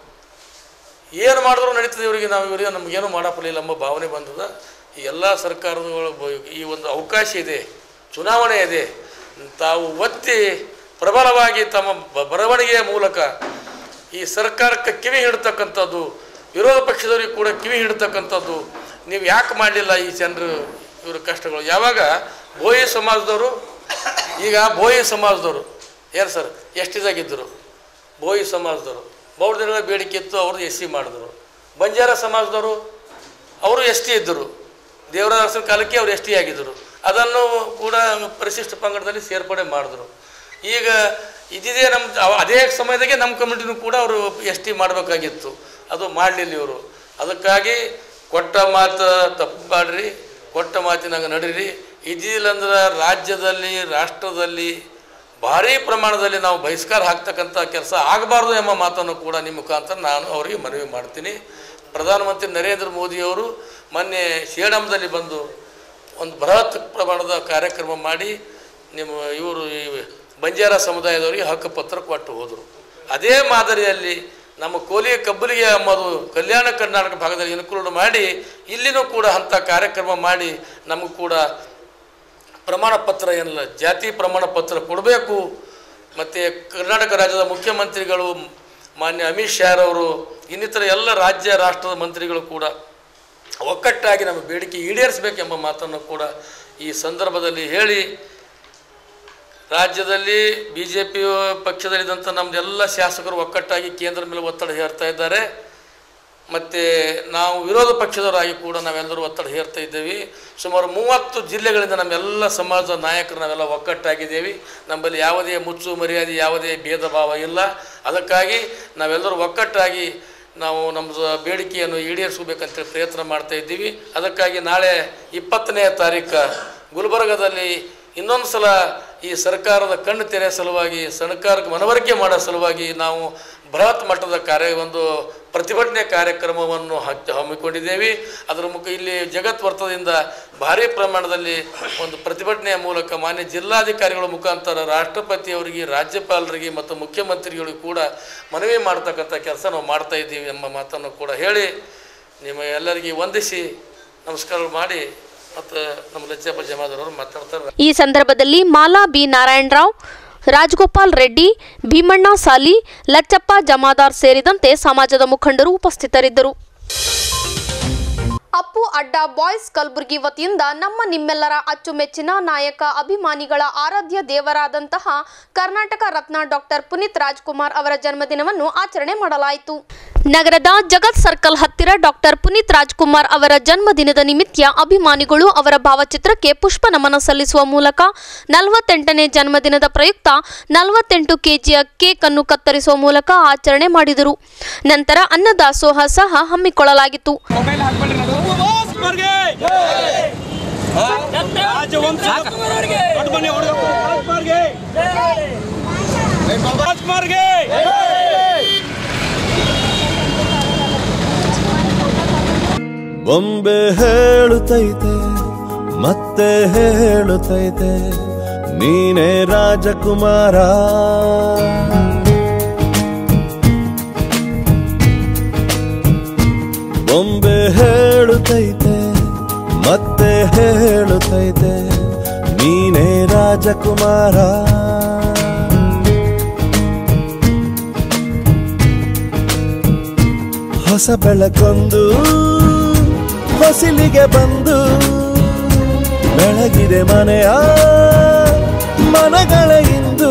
ಏನು ಮಾಡಿದ್ರು ನಡೀತದೆ ಇವರಿಗೆ ನಾವು ಇವರಿಗೆ ನಮಗೇನು ಮಾಡಪ್ಪಲಿಲ್ಲ ಎಂಬ ಭಾವನೆ ಬಂದದ ಈ ಎಲ್ಲ ಸರ್ಕಾರದಗಳ ಬ- ಈ ಒಂದು ಅವಕಾಶ ಇದೆ ಚುನಾವಣೆ ಇದೆ ತಾವು ಒತ್ತಿ ಪ್ರಬಲವಾಗಿ ತಮ್ಮ ಬ- ಬರವಣಿಗೆಯ ಮೂಲಕ ಈ ಸರ್ಕಾರಕ್ಕೆ ಕಿವಿ ಹಿಡ್ತಕ್ಕಂಥದ್ದು ವಿರೋಧ ಪಕ್ಷದವರಿಗೆ ಕೂಡ ಕಿವಿ ಹಿಡ್ತಕ್ಕಂಥದ್ದು ನೀವು ಯಾಕೆ ಮಾಡಲಿಲ್ಲ ಈ ಜನರು ಇವ್ರ ಕಷ್ಟಗಳು ಯಾವಾಗ ಬೋಯಿ ಸಮಾಜದವರು ಈಗ ಬೋಯಿ ಸಮಾಜದವರು ಏನು ಸರ್ ಎಷ್ಟಿದಾಗಿದ್ದರು ಬೋಯಿ ಸಮಾಜದವರು ಬೌದ್ಧಗಳ ಬೇಡಿಕೆ ಇತ್ತು ಅವರು ಎಸ್ ಸಿ ಮಾಡಿದ್ರು ಬಂಜಾರ ಸಮಾಜದವರು ಅವರು ಎಸ್ ಟಿ ಇದ್ದರು ದೇವರ ಅರಸನ ಕಾಲಕ್ಕೆ ಅವರು ಎಸ್ ಟಿ ಆಗಿದ್ದರು ಅದನ್ನು ಕೂಡ ಪರಿಶಿಷ್ಟ ಪಂಗಡದಲ್ಲಿ ಸೇರ್ಪಡೆ ಮಾಡಿದ್ರು ಈಗ ಇದಿದೆ ನಮ್ಮ ಅವ- ಅದೇ ಸಮಯದಾಗೆ ನಮ್ಮ ಕಮ್ಯುನಿಟಿನೂ ಕೂಡ ಅವರು ಎಸ್ ಟಿ ಮಾಡಬೇಕಾಗಿತ್ತು ಅದು ಮಾಡಲಿಲ್ಲ ಇವರು ಅದಕ್ಕಾಗಿ ಕೊಟ್ಟ ಮಾತು ತಪ್ಪು ಮಾಡ್ರಿ ಕೊಟ್ಟ ಮಾತಿನಾಗ ನಡೀರಿ ಇದಿಲ್ಲ ಅಂದ್ರೆ ರಾಜ್ಯದಲ್ಲಿ ರಾಷ್ಟ್ರದಲ್ಲಿ ಭಾರೀ ಪ್ರಮಾಣದಲ್ಲಿ ನಾವು ಬಹಿಷ್ಕಾರ ಹಾಕ್ತಕ್ಕಂಥ ಕೆಲಸ ಆಗಬಾರ್ದು ಎಂಬ ಮಾತನ್ನು ಕೂಡ ನಿಮ್ಮ ಮುಖಾಂತರ ನಾನು ಅವರಿಗೆ ಮನವಿ ಮಾಡ್ತೀನಿ ಪ್ರಧಾನಮಂತ್ರಿ ನರೇಂದ್ರ ಮೋದಿಯವರು ಮೊನ್ನೆ ಶೇಡಮ್ದಲ್ಲಿ ಬಂದು ಒಂದು ಬೃಹತ್ ಪ್ರಮಾಣದ ಕಾರ್ಯಕ್ರಮ ಮಾಡಿ ನಿಮ್ಮ ಇವರು ಈ ಬಂಜಾರ ಸಮುದಾಯದವರಿಗೆ ಹಕ್ಕುಪತ್ರ ಕೊಟ್ಟು ಹೋದರು ಅದೇ ಮಾದರಿಯಲ್ಲಿ ನಮ್ಮ ಕೋಲಿ ಕಬ್ಬಲಿಗೆ ಎಂಬುದು ಕಲ್ಯಾಣ ಕರ್ನಾಟಕ ಭಾಗದಲ್ಲಿ ಇನ್ಕ್ಲೂಡ್ ಮಾಡಿ ಇಲ್ಲಿನೂ ಕೂಡ ಅಂಥ ಕಾರ್ಯಕ್ರಮ ಮಾಡಿ ನಮಗೂ ಕೂಡ ಪ್ರಮಾಣ ಪತ್ರ ಏನಿಲ್ಲ ಜಾತಿ ಪ್ರಮಾಣ ಪತ್ರ ಕೊಡಬೇಕು ಮತ್ತು ಕರ್ನಾಟಕ ರಾಜ್ಯದ ಮುಖ್ಯಮಂತ್ರಿಗಳು ಮಾನ್ಯ ಅಮಿತ್ ಶಾರವರು ಇನ್ನಿತರ ಎಲ್ಲ ರಾಜ್ಯ ರಾಷ್ಟ್ರದ ಮಂತ್ರಿಗಳು ಕೂಡ ಒಕ್ಕಟ್ಟಾಗಿ ನಮ್ಮ ಬೇಡಿಕೆ ಈಡೇರಿಸಬೇಕೆಂಬ ಮಾತನ್ನು ಕೂಡ ಈ ಸಂದರ್ಭದಲ್ಲಿ ಹೇಳಿ ರಾಜ್ಯದಲ್ಲಿ ಬಿ ಜೆ ಪಿ ಪಕ್ಷದಲ್ಲಿದ್ದಂಥ ನಮ್ಮದೆಲ್ಲ ಶಾಸಕರು ಒಕ್ಕಟ್ಟಾಗಿ ಕೇಂದ್ರ ಮೇಲೆ ಒತ್ತಡ ಹೇರ್ತಾ ಇದ್ದಾರೆ ಮತ್ತು ನಾವು ವಿರೋಧ ಪಕ್ಷದವರಾಗಿ ಕೂಡ ನಾವೆಲ್ಲರೂ ಒತ್ತಡ ಹೇರ್ತಾ ಇದ್ದೇವೆ ಸುಮಾರು ಮೂವತ್ತು ಜಿಲ್ಲೆಗಳಿಂದ ನಮ್ಮೆಲ್ಲ ಸಮಾಜದ ನಾಯಕರು ನಾವೆಲ್ಲ ಒಕ್ಕಟ್ಟಾಗಿದ್ದೇವೆ ನಮ್ಮಲ್ಲಿ ಯಾವುದೇ ಮುಚ್ಚು ಮರ್ಯಾದೆ ಯಾವುದೇ ಭೇದ ಭಾವ ಇಲ್ಲ ಅದಕ್ಕಾಗಿ ನಾವೆಲ್ಲರೂ ಒಕ್ಕಟ್ಟಾಗಿ ನಾವು ನಮ್ಮದು ಬೇಡಿಕೆಯನ್ನು ಈಡೇರಿಸಬೇಕಂತೇಳಿ ಪ್ರಯತ್ನ ಮಾಡ್ತಾ ಇದ್ದೀವಿ ಅದಕ್ಕಾಗಿ ನಾಳೆ ಇಪ್ಪತ್ತನೇ ತಾರೀಕು ಗುಲ್ಬರ್ಗದಲ್ಲಿ ಇನ್ನೊಂದು ಸಲ ಈ ಸರ್ಕಾರದ ಕಣ್ಣು ತೆರೆಯ ಸಲುವಾಗಿ ಸರ್ಕಾರಕ್ಕೆ ಮನವರಿಕೆ ಮಾಡೋ ಸಲುವಾಗಿ ನಾವು ಬೃಹತ್ ಮಟ್ಟದ ಕಾರ್ಯ ಒಂದು ಪ್ರತಿಭಟನೆ ಕಾರ್ಯಕ್ರಮವನ್ನು ಹಾಕಿ ಹಮ್ಮಿಕೊಂಡಿದ್ದೇವೆ ಅದರ ಮುಖ ಇಲ್ಲಿ ಜಗತ್ ವರ್ತದಿಂದ ಭಾರಿ ಪ್ರಮಾಣದಲ್ಲಿ ಒಂದು ಪ್ರತಿಭಟನೆಯ ಮೂಲಕ ಮಾನ್ಯ ಜಿಲ್ಲಾಧಿಕಾರಿಗಳ ಮುಖಾಂತರ ರಾಷ್ಟ್ರಪತಿಯವರಿಗೆ ರಾಜ್ಯಪಾಲರಿಗೆ ಮತ್ತು ಮುಖ್ಯಮಂತ್ರಿಗಳಿಗೂ ಕೂಡ ಮನವಿ ಮಾಡ್ತಕ್ಕಂಥ ಕೆಲಸ ನಾವು ಮಾಡ್ತಾ ಇದ್ದೀವಿ ಎಂಬ ಮಾತನ್ನು ಕೂಡ ಹೇಳಿ ನಿಮ್ಮ ಎಲ್ಲರಿಗೆ ವಂದಿಸಿ ನಮಸ್ಕಾರಗಳು ಮಾಡಿ ಮತ್ತು ನಮ್ಮ ಲಚ್ಚಪ್ಪ ಜಮಾದರವರು ಮಾತಾಡ್ತಾರೆ ಈ ಸಂದರ್ಭದಲ್ಲಿ ಮಾಲಾ ಬಿ ನಾರಾಯಣರಾವ್ ರಾಜಗೋಪಾಲ್ ರೆಡ್ಡಿ ಭೀಮಣ್ಣ ಸಾಲಿ ಲಚ್ಚಪ್ಪ ಜಮಾದಾರ್ ಸೇರಿದಂತೆ ಸಮಾಜದ ಮುಖಂಡರು ಉಪಸ್ಥಿತರಿದ್ದರು ಅಪ್ಪು ಅಡ್ಡ ಬಾಯ್ಸ್ ಕಲಬುರಗಿ ವತಿಯಿಂದ ನಮ್ಮ ನಿಮ್ಮೆಲ್ಲರ ಅಚ್ಚುಮೆಚ್ಚಿನ ನಾಯಕ ಅಭಿಮಾನಿಗಳ ಆರಾಧ್ಯ ದೇವರಾದಂತಹ ಕರ್ನಾಟಕ ರತ್ನ ಡಾಕ್ಟರ್ ಪುನೀತ್ ರಾಜ್ಕುಮಾರ್ ಅವರ ಜನ್ಮದಿನವನ್ನು ಆಚರಣೆ ಮಾಡಲಾಯಿತು ನಗರದ ಜಗತ್ ಸರ್ಕಲ್ ಹತ್ತಿರ ಡಾಕ್ಟರ್ ಪುನೀತ್ ರಾಜ್ಕುಮಾರ್ ಅವರ ಜನ್ಮದಿನದ ನಿಮಿತ್ತ ಅಭಿಮಾನಿಗಳು ಅವರ ಭಾವಚಿತ್ರಕ್ಕೆ ಪುಷ್ಪ ನಮನ ಸಲ್ಲಿಸುವ ಮೂಲಕ ನಲವತ್ತೆಂಟನೇ ಜನ್ಮದಿನದ ಪ್ರಯುಕ್ತ ನಲವತ್ತೆಂಟು ಕೆಜಿಯ ಕೇಕ್ ಅನ್ನು ಕತ್ತರಿಸುವ ಮೂಲಕ ಆಚರಣೆ ಮಾಡಿದರು ನಂತರ ಅನ್ನದಾಸೋಹ ಸಹ ಹಮ್ಮಿಕೊಳ್ಳಲಾಗಿತ್ತು ಬೊಂಬೆ ಹೇಳುತ್ತೈತೆ ಮತ್ತೆ ಹೇಳುತ್ತೈತೆ ನೀನೇ ರಾಜಕುಮಾರ ಬೊಂಬೆ ಹೇಳುತ್ತೈತೆ ಮತ್ತೆ ಹೇಳುತ್ತೈತೆ ನೀನೇ ರಾಜಕುಮಾರ ಹೊಸ ಬೆಳಕೊಂದು ಹೊಸಿಲಿಗೆ ಬಂದು ಬೆಳಗಿದೆ ಮನೆಯ ಮನಗಳ ಇಂದು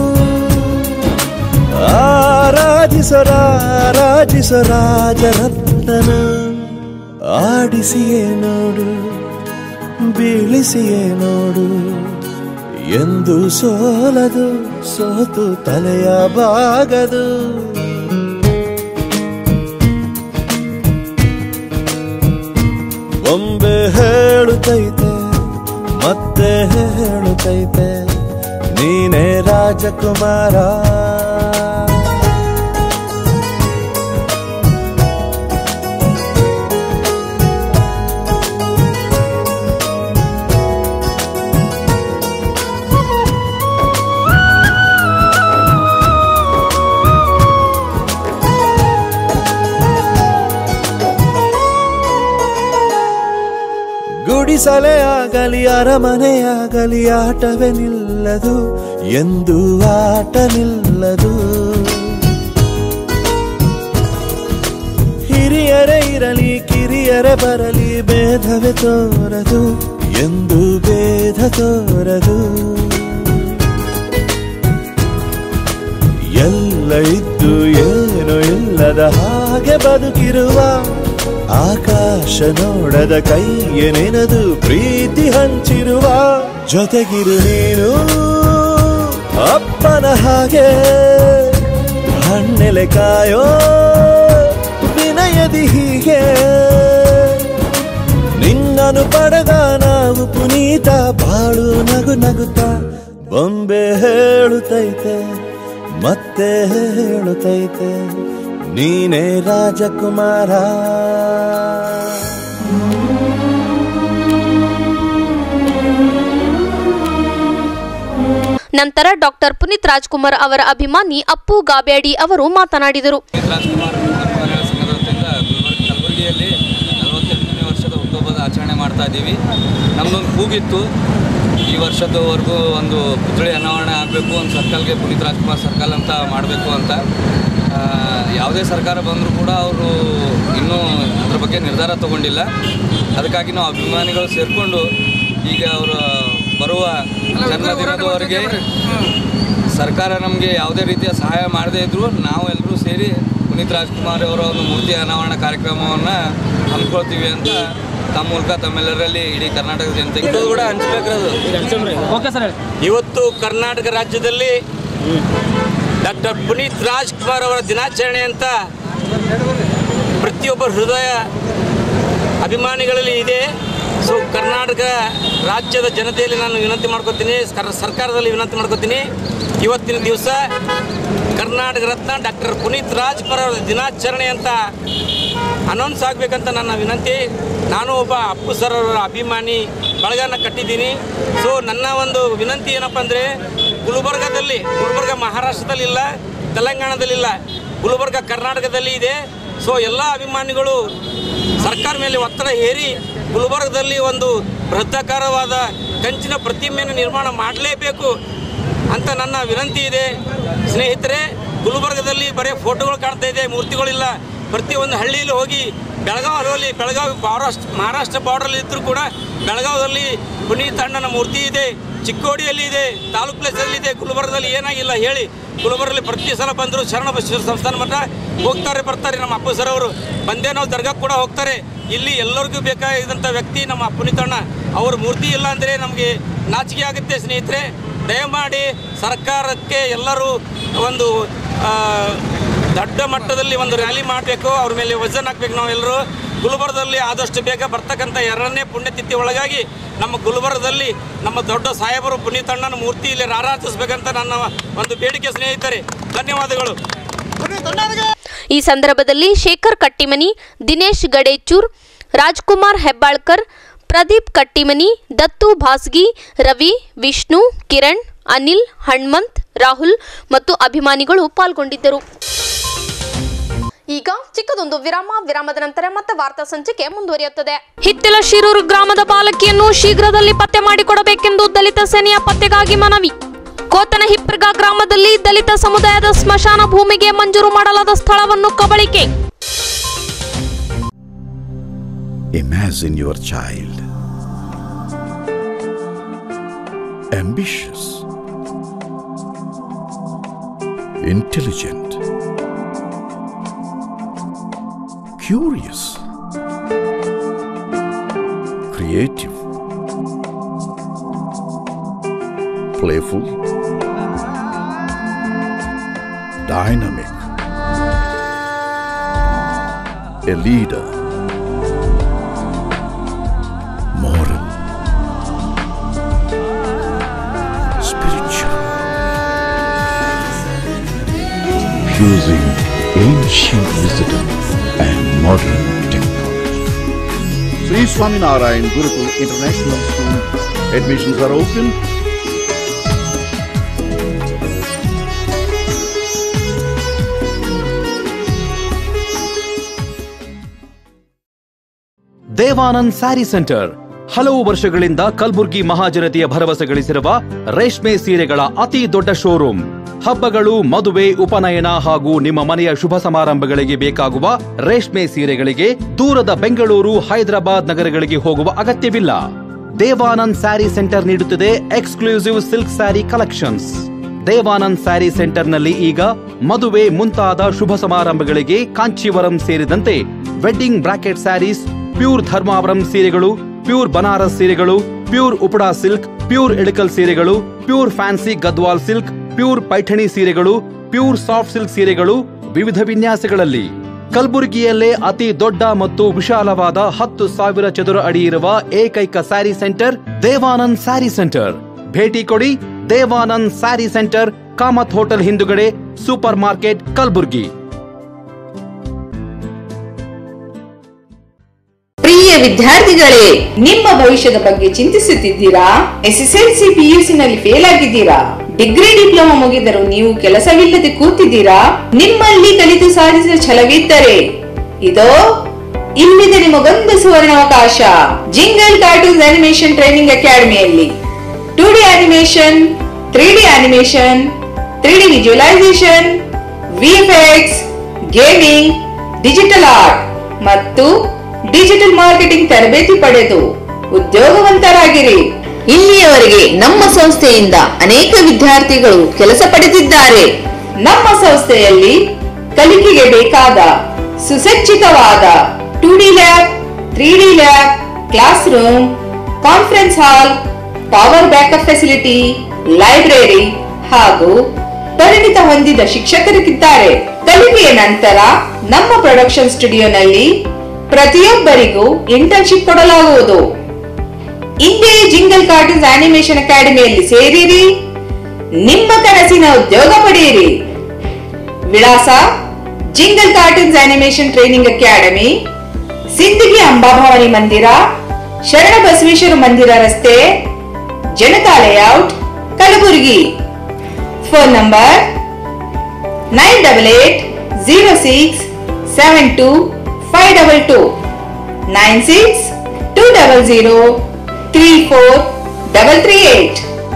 ಆರಾಧಿಸರಾರಾಜಿಸ ರಾಜರತ್ನನ ಆಡಿಸಿಯೇ ನೋಡು ಬೀಳಿಸಿಯೇ ನೋಡು ಎಂದು ಸೋಲದು ಸೋತು ತಲೆಯ ಬಾಗದು ಬೊಂಬೆ ಹೇಳುತ್ತೈತೆ ಮತ್ತೆ ಹೇಳುತ್ತೈತೆ ನೀನೇ ರಾಜಕುಮಾರ ಗುಡಿಸಲೇ ಆಗಲಿ ಅರಮನೆಯಾಗಲಿ ಆಟವೇ ನಿಲ್ಲದು ಎಂದು ಆಟ ನಿಲ್ಲದು ಹಿರಿಯರೇ ಇರಲಿ ಕಿರಿಯರೇ ಬರಲಿ ಭೇದವೇ ತೋರದು ಎಂದು ಭೇದ ತೋರದು ಎಲ್ಲ ಇದ್ದು ಏನು ಇಲ್ಲದ ಹಾಗೆ ಬದುಕಿರುವ ಆಕಾಶ ನೋಡದ ಕೈಗೆ ನೆನೆದು ಪ್ರೀತಿ ಹಂಚಿರುವ ಜೊತೆಗಿರು ನೀನು ಅಪ್ಪನ ಹಾಗೆ ಹಣ್ಣೆಲೆ ಕಾಯೋ ವಿನಯದಿ ಹೀಗೆ ನಿನ್ನನು ಪಡೆದ ನಾವು ಪುನೀತ ಬಾಳು ನಗು ನಗುತ್ತ ಬೊಂಬೆ ಹೇಳುತ್ತೈತೆ ಮತ್ತೆ ಹೇಳುತ್ತೈತೆ ನೀನೇ ರಾಜಕುಮಾರ ನಂತರ ಡಾಕ್ಟರ್ ಪುನೀತ್ ರಾಜ್ಕುಮಾರ್ ಅವರ ಅಭಿಮಾನಿ ಅಪ್ಪು ಗಾಬ್ಯಾಡಿ ಅವರು ಮಾತನಾಡಿದರು ರಾಜ್ಕುಮಾರ್ ಕನ್ನಡ ಸಂಘದ ವತಿಯಿಂದ ಗುಲ್ಬರ್ಗ ಕಲಬುರಗಿಯಲ್ಲಿ ನಲವತ್ತೆಂಟನೇ ವರ್ಷದ ಹುಟ್ಟುಹಬ್ಬದ ಆಚರಣೆ ಮಾಡ್ತಾ ಇದ್ದೀವಿ ನಮ್ಮದೊಂದು ಕೂಗಿತ್ತು ಈ ವರ್ಷದವರೆಗೂ ಒಂದು ಪುತ್ಥಳಿ ಅನಾವರಣ ಆಗಬೇಕು ಒಂದು ಸರ್ಕಲ್ಗೆ ಪುನೀತ್ ರಾಜ್ಕುಮಾರ್ ಸರ್ಕಲ್ ಅಂತ ಮಾಡಬೇಕು ಅಂತ ಆ, ಯಾವುದೇ ಸರ್ಕಾರ ಬಂದರೂ ಕೂಡ ಅವರು ಇನ್ನೂ ಅದ್ರ ಬಗ್ಗೆ ನಿರ್ಧಾರ ತಗೊಂಡಿಲ್ಲ ಅದಕ್ಕಾಗಿ ನಾವು ಅಭಿಮಾನಿಗಳು ಸೇರಿಕೊಂಡು ಈಗ ಅವರು ಬರುವ ಜನ್ಮದಿನದವರೆಗೆ ಸರ್ಕಾರ ನಮಗೆ ಯಾವುದೇ ರೀತಿಯ ಸಹಾಯ ಮಾಡದೇ ಇದ್ದರೂ ನಾವು ಎಲ್ಲರೂ ಸೇರಿ ಪುನೀತ್ ರಾಜ್ಕುಮಾರ್ ಅವರ ಒಂದು ಮೂರ್ತಿ ಅನಾವರಣ ಕಾರ್ಯಕ್ರಮವನ್ನು ಹಮ್ಮಿಕೊಳ್ತೀವಿ ಅಂತ ತಮ್ಮ ಮೂಲಕ ತಮ್ಮೆಲ್ಲರಲ್ಲಿ ಇಡೀ ಕರ್ನಾಟಕ ಜನತೆಗೆ ಇದು ಕೂಡ ಹಂಚ್ಬೇಕಿರೋದು ಓಕೆ ಸರ್ ಇವತ್ತು ಕರ್ನಾಟಕ ರಾಜ್ಯದಲ್ಲಿ ಡಾಕ್ಟರ್ ಪುನೀತ್ ರಾಜ್ಕುಮಾರ್ ಅವರ ದಿನಾಚರಣೆ ಅಂತ ಪ್ರತಿಯೊಬ್ಬ ಹೃದಯ ಅಭಿಮಾನಿಗಳಲ್ಲಿ ಇದೆ ಸೊ ಕರ್ನಾಟಕ ರಾಜ್ಯದ ಜನತೆಯಲ್ಲಿ ನಾನು ವಿನಂತಿ ಮಾಡ್ಕೊತೀನಿ ಕರ್- ಸರ್ಕಾರದಲ್ಲಿ ವಿನಂತಿ ಮಾಡ್ಕೊತೀನಿ ಇವತ್ತಿನ ದಿವಸ ಕರ್ನಾಟಕ ರತ್ನ ಡಾಕ್ಟರ್ ಪುನೀತ್ ರಾಜ್ಕುಮಾರ್ ಅವರ ದಿನಾಚರಣೆ ಅಂತ ಅನೌನ್ಸ್ ಆಗಬೇಕಂತ ನನ್ನ ವಿನಂತಿ ನಾನು ಒಬ್ಬ ಅಪ್ಪು ಸರ್ ಅವರ ಅಭಿಮಾನಿ ಬಳಗನ ಕಟ್ಟಿದ್ದೀನಿ ಸೊ ನನ್ನ ಒಂದು ವಿನಂತಿ ಏನಪ್ಪ ಅಂದರೆ ಗುಲ್ಬರ್ಗದಲ್ಲಿ ಗುಲ್ಬರ್ಗ ಮಹಾರಾಷ್ಟ್ರದಲ್ಲಿ ಇಲ್ಲ ತೆಲಂಗಾಣದಲ್ಲಿಲ್ಲ ಗುಲ್ಬರ್ಗ ಕರ್ನಾಟಕದಲ್ಲಿ ಇದೆ ಸೊ ಎಲ್ಲ ಅಭಿಮಾನಿಗಳು ಸರ್ಕಾರ ಮೇಲೆ ಒತ್ತಡ ಹೇರಿ ಗುಲ್ಬರ್ಗದಲ್ಲಿ ಒಂದು ಬೃಹದಾಕಾರವಾದ ಕಂಚಿನ ಪ್ರತಿಮೆಯನ್ನು ನಿರ್ಮಾಣ ಮಾಡಲೇಬೇಕು ಅಂತ ನನ್ನ ವಿನಂತಿ ಇದೆ ಸ್ನೇಹಿತರೆ ಗುಲ್ಬರ್ಗದಲ್ಲಿ ಬರೀ ಫೋಟೋಗಳು ಕಾಣ್ತಾ ಇದೆ ಮೂರ್ತಿಗಳಿಲ್ಲ ಪ್ರತಿಯೊಂದು ಹಳ್ಳಿಯಲ್ಲಿ ಹೋಗಿ ಬೆಳಗಾವಿ ಅಲ್ಲಲ್ಲಿ ಬೆಳಗಾವಿ ಮಹಾರಾಷ್ಟ್ರ ಮಹಾರಾಷ್ಟ್ರ ಬಾರ್ಡ್ರಲ್ಲಿ ಇದ್ದರೂ ಕೂಡ ಬೆಳಗಾವದಲ್ಲಿ ಪುನೀತ್ ಅಣ್ಣನ ಮೂರ್ತಿ ಇದೆ ಚಿಕ್ಕೋಡಿಯಲ್ಲಿ ಇದೆ ತಾಲೂಕು ಪ್ಲೇಸಲ್ಲಿ ಇದೆ ಗುಲ್ಬರ್ಗದಲ್ಲಿ ಏನಾಗಿಲ್ಲ ಹೇಳಿ ಗುಲ್ಬರ್ಗದಲ್ಲಿ ಪ್ರತಿ ಸಲ ಬಂದರು ಶರಣ ಬಸವೇಶ್ವರ ಸಂಸ್ಥಾನ ಮಠ ಹೋಗ್ತಾರೆ ಬರ್ತಾರೆ ನಮ್ಮ ಅಪ್ಪು ಸರ್ ಅವರು ಬಂದೇ ನಾವು ದರ್ಗಾಕ್ಕೆ ಕೂಡ ಹೋಗ್ತಾರೆ ಇಲ್ಲಿ ಎಲ್ಲರಿಗೂ ಬೇಕಾಗಿದ್ದಂಥ ವ್ಯಕ್ತಿ ನಮ್ಮ ಪುನೀತಣ್ಣ ಅವ್ರ ಮೂರ್ತಿ ಇಲ್ಲ ಅಂದರೆ ನಮಗೆ ನಾಚಿಕೆ ಆಗುತ್ತೆ ಸ್ನೇಹಿತರೆ ದಯಮಾಡಿ ಸರ್ಕಾರಕ್ಕೆ ಎಲ್ಲರೂ ಒಂದು ಆ, ದೊಡ್ಡ ಮಟ್ಟದಲ್ಲಿ ಒಂದು ರ್ಯಾಲಿ ಮಾಡಬೇಕು ಅವ್ರ ಮೇಲೆ ವಜನ್ ಹಾಕ್ಬೇಕು ನಾವೆಲ್ಲರೂ ಗುಲ್ಬರ್ಗದಲ್ಲಿ ಆದಷ್ಟು ಬೇಗ ಬರ್ತಕ್ಕಂಥ ಎರಡನೇ ಪುಣ್ಯತಿಥಿ ಒಳಗಾಗಿ ನಮ್ಮ ಗುಲ್ಬರ್ಗದಲ್ಲಿ ನಮ್ಮ ದೊಡ್ಡ ಸಾಹೇಬರು ಪುನೀತಣ್ಣನ ಮೂರ್ತಿ ಇಲ್ಲಿ ರಾರಾಜಿಸ್ಬೇಕಂತ ನನ್ನ ಒಂದು ಬೇಡಿಕೆ ಸ್ನೇಹಿತರೆ ಧನ್ಯವಾದಗಳು ಈ ಸಂದರ್ಭದಲ್ಲಿ ಶೇಖರ್ ಕಟ್ಟಿಮನಿ ದಿನೇಶ್ ಗಡೇಚೂರ್ ರಾಜ್ಕುಮಾರ್ ಹೆಬ್ಬಾಳ್ಕರ್ ಪ್ರದೀಪ್ ಕಟ್ಟಿಮನಿ ದತ್ತು ಭಾಸ್ಗಿ ರವಿ ವಿಷ್ಣು ಕಿರಣ್ ಅನಿಲ್ ಹಣ್ಮಂತ್ ರಾಹುಲ್ ಮತ್ತು ಅಭಿಮಾನಿಗಳು ಪಾಲ್ಗೊಂಡಿದ್ದರು ಈಗ ಚಿಕ್ಕದೊಂದು ವಿರಾಮ ವಿರಾಮದ ನಂತರ ಮತ್ತೆ ವಾರ್ತಾ ಸಂಚಿಕೆ ಮುಂದುವರಿಯುತ್ತದೆ ಹಿತ್ತಿಲ ಶಿರೂರು ಗ್ರಾಮದ ಬಾಲಕಿಯನ್ನು ಶೀಘ್ರದಲ್ಲಿ ಪತ್ತೆ ಮಾಡಿಕೊಡಬೇಕೆಂದು ದಲಿತ ಸೇನೆಯ ಪತ್ತೆಗಾಗಿ ಮನವಿ ಕೋತನ ಹಿಪ್ಪರ್ಗ ಗ್ರಾಮದಲ್ಲಿ ದಲಿತ ಸಮುದಾಯದ ಸ್ಮಶಾನ ಭೂಮಿಗೆ ಮಂಜೂರು ಮಾಡಲಾದ ಸ್ಥಳವನ್ನು ಕಬಳಿಕೆ Imagine your child. Ambitious. Intelligent. Curious. Creative. Playful. Dynamic. A leader. moral, spiritual, fusing ancient wisdom and modern technology. Sri Swaminarayan Gurukul International School. Admissions are open. Devanand sari centre ಹಲವು ವರ್ಷಗಳಿಂದ ಕಲ್ಬುರ್ಗಿ ಮಹಾಜನತೆಯ ಭರವಸೆ ಗಳಿಸಿರುವ ರೇಷ್ಮೆ ಸೀರೆಗಳ ಅತಿ ದೊಡ್ಡ ಶೋರೂಮ್ ಹಬ್ಬಗಳು ಮದುವೆ ಉಪನಯನ ಹಾಗೂ ನಿಮ್ಮ ಮನೆಯ ಶುಭ ಸಮಾರಂಭಗಳಿಗೆ ಬೇಕಾಗುವ ರೇಷ್ಮೆ ಸೀರೆಗಳಿಗೆ ದೂರದ ಬೆಂಗಳೂರು ಹೈದರಾಬಾದ್ ನಗರಗಳಿಗೆ ಹೋಗುವ ಅಗತ್ಯವಿಲ್ಲ ದೇವಾನಂದ್ ಸ್ಯಾರಿ ಸೆಂಟರ್ ನೀಡುತ್ತಿದೆ exclusive silk sari collections Devanand sari ಸೆಂಟರ್ನಲ್ಲಿ ಈಗ ಮದುವೆ ಮುಂತಾದ ಶುಭ ಸಮಾರಂಭಗಳಿಗೆ ಕಾಂಚೀವರಂ ಸೇರಿದಂತೆ wedding brocade saris pure Dharmavaram ಸೀರೆಗಳು ಪ್ಯೂರ್ ಬನಾರಸ್ ಸೀರೆಗಳು pure Uppada silk pure Ilkal ಸೀರೆಗಳು pure fancy Gadwal silk pure Paithani ಸೀರೆಗಳು ಪ್ಯೂರ್ ಸಾಫ್ಟ್ ಸಿಲ್ಕ್ ಸೀರೆಗಳು ವಿವಿಧ ವಿನ್ಯಾಸಗಳಲ್ಲಿ ಕಲಬುರಗಿಯಲ್ಲೇ ಅತಿ ದೊಡ್ಡ ಮತ್ತು ವಿಶಾಲವಾದ ಹತ್ತು ಸಾವಿರ ಚದುರ ಅಡಿ ಇರುವ ಏಕೈಕ ಸ್ಯಾರಿ ಸೆಂಟರ್ ದೇವಾನಂದ್ ಸ್ಯಾರಿ ಸೆಂಟರ್ ಭೇಟಿ ಕೊಡಿ ದೇವಾನಂದ್ ಸ್ಯಾರಿ ಸೆಂಟರ್ ಕಾಮತ್ ಹೋಟೆಲ್ ಹಿಂದುಗಡೆ ಸೂಪರ್ ಮಾರ್ಕೆಟ್ ಕಲಬುರ್ಗಿ ಪ್ರಿಯ ವಿದ್ಯಾರ್ಥಿಗಳೇ ನಿಮ್ಮ ಭವಿಷ್ಯದ ಬಗ್ಗೆ ಚಿಂತಿಸುತ್ತಿದ್ದೀರಾ ಎಸ್ಎಸ್ಎಲ್ಸಿ ಪಿಯುಸಿನಲ್ಲಿ ಫೇಲ್ ಆಗಿದ್ದೀರಾ ಡಿಗ್ರಿ ಡಿಪ್ಲೊಮಾ ಮುಗಿದರೂ ನೀವು ಕೆಲಸವಿಲ್ಲದೆ ಕೂತಿದ್ದೀರಾ ನಿಮ್ಮಲ್ಲಿ ಕಲಿತು ಸಾಧಿಸುವ ಛಲವಿದ್ದರೆ ಇದೋ ಇಲ್ಲಿದೆ ನಿಮಗೊಂದು ಸುವರ್ಣಾವಕಾಶ ಜಿಂಗಲ್ ಕಾರ್ಟೂನ್ಸ್ ಅನಿಮೇಷನ್ ಟ್ರೈನಿಂಗ್ ಅಕಾಡೆಮಿಯಲ್ಲಿ two D animation three D animation three D visualisation VFX gaming digital art ಮತ್ತು ಡಿಜಿಟಲ್ ಮಾರ್ಕೆಟಿಂಗ್ ತರಬೇತಿ ಪಡೆದು ಉದ್ಯೋಗವಂತರಾಗಿರಿ ಇಲ್ಲಿಯವರೆಗೆ ನಮ್ಮ ಸಂಸ್ಥೆಯಿಂದ ಅನೇಕ ವಿದ್ಯಾರ್ಥಿಗಳು ಕೆಲಸ ಪಡೆದಿದ್ದಾರೆ ನಮ್ಮ ಸಂಸ್ಥೆಯಲ್ಲಿ ಕಲಿಕೆಗೆ ಬೇಕಾದ ಸುಸಜ್ಜಿತವಾದ two D lab three D lab class room conference hall power backup facility library ಹಾಗೂ ಪರಿಣಿತ ಹೊಂದಿದ ಶಿಕ್ಷಕರಿದ್ದಾರೆ ಕಲಿಕೆಯ ನಂತರ ನಮ್ಮ ಪ್ರೊಡಕ್ಷನ್ ಸ್ಟುಡಿಯೋನಲ್ಲಿ ಪ್ರತಿಯೊಬ್ಬರಿಗೂ ಇಂಟರ್ನ್ಶಿಪ್ ಕೊಡಲಾಗುವುದು ಇಂದೇ ಜಿಂಗಲ್ ಕಾರ್ಟೂನ್ಸ್ ಅನಿಮೇಷನ್ ಅಕಾಡೆಮಿಯಲ್ಲಿ ಸೇರಿರಿ ನಿಮ್ಮ ಕನಸಿನ ಉದ್ಯೋಗ ಪಡೆಯಿರಿ ವಿಳಾಸ jingle cartoons animation training academy Sindagi Ambabhavani ಮಂದಿರ ಶರಣ ಬಸವೇಶ್ವರ ಮಂದಿರ ರಸ್ತೆ Janata layout Kalaburagi phone number nine double eight zero six seven two five double two nine six two double zero three four double three eight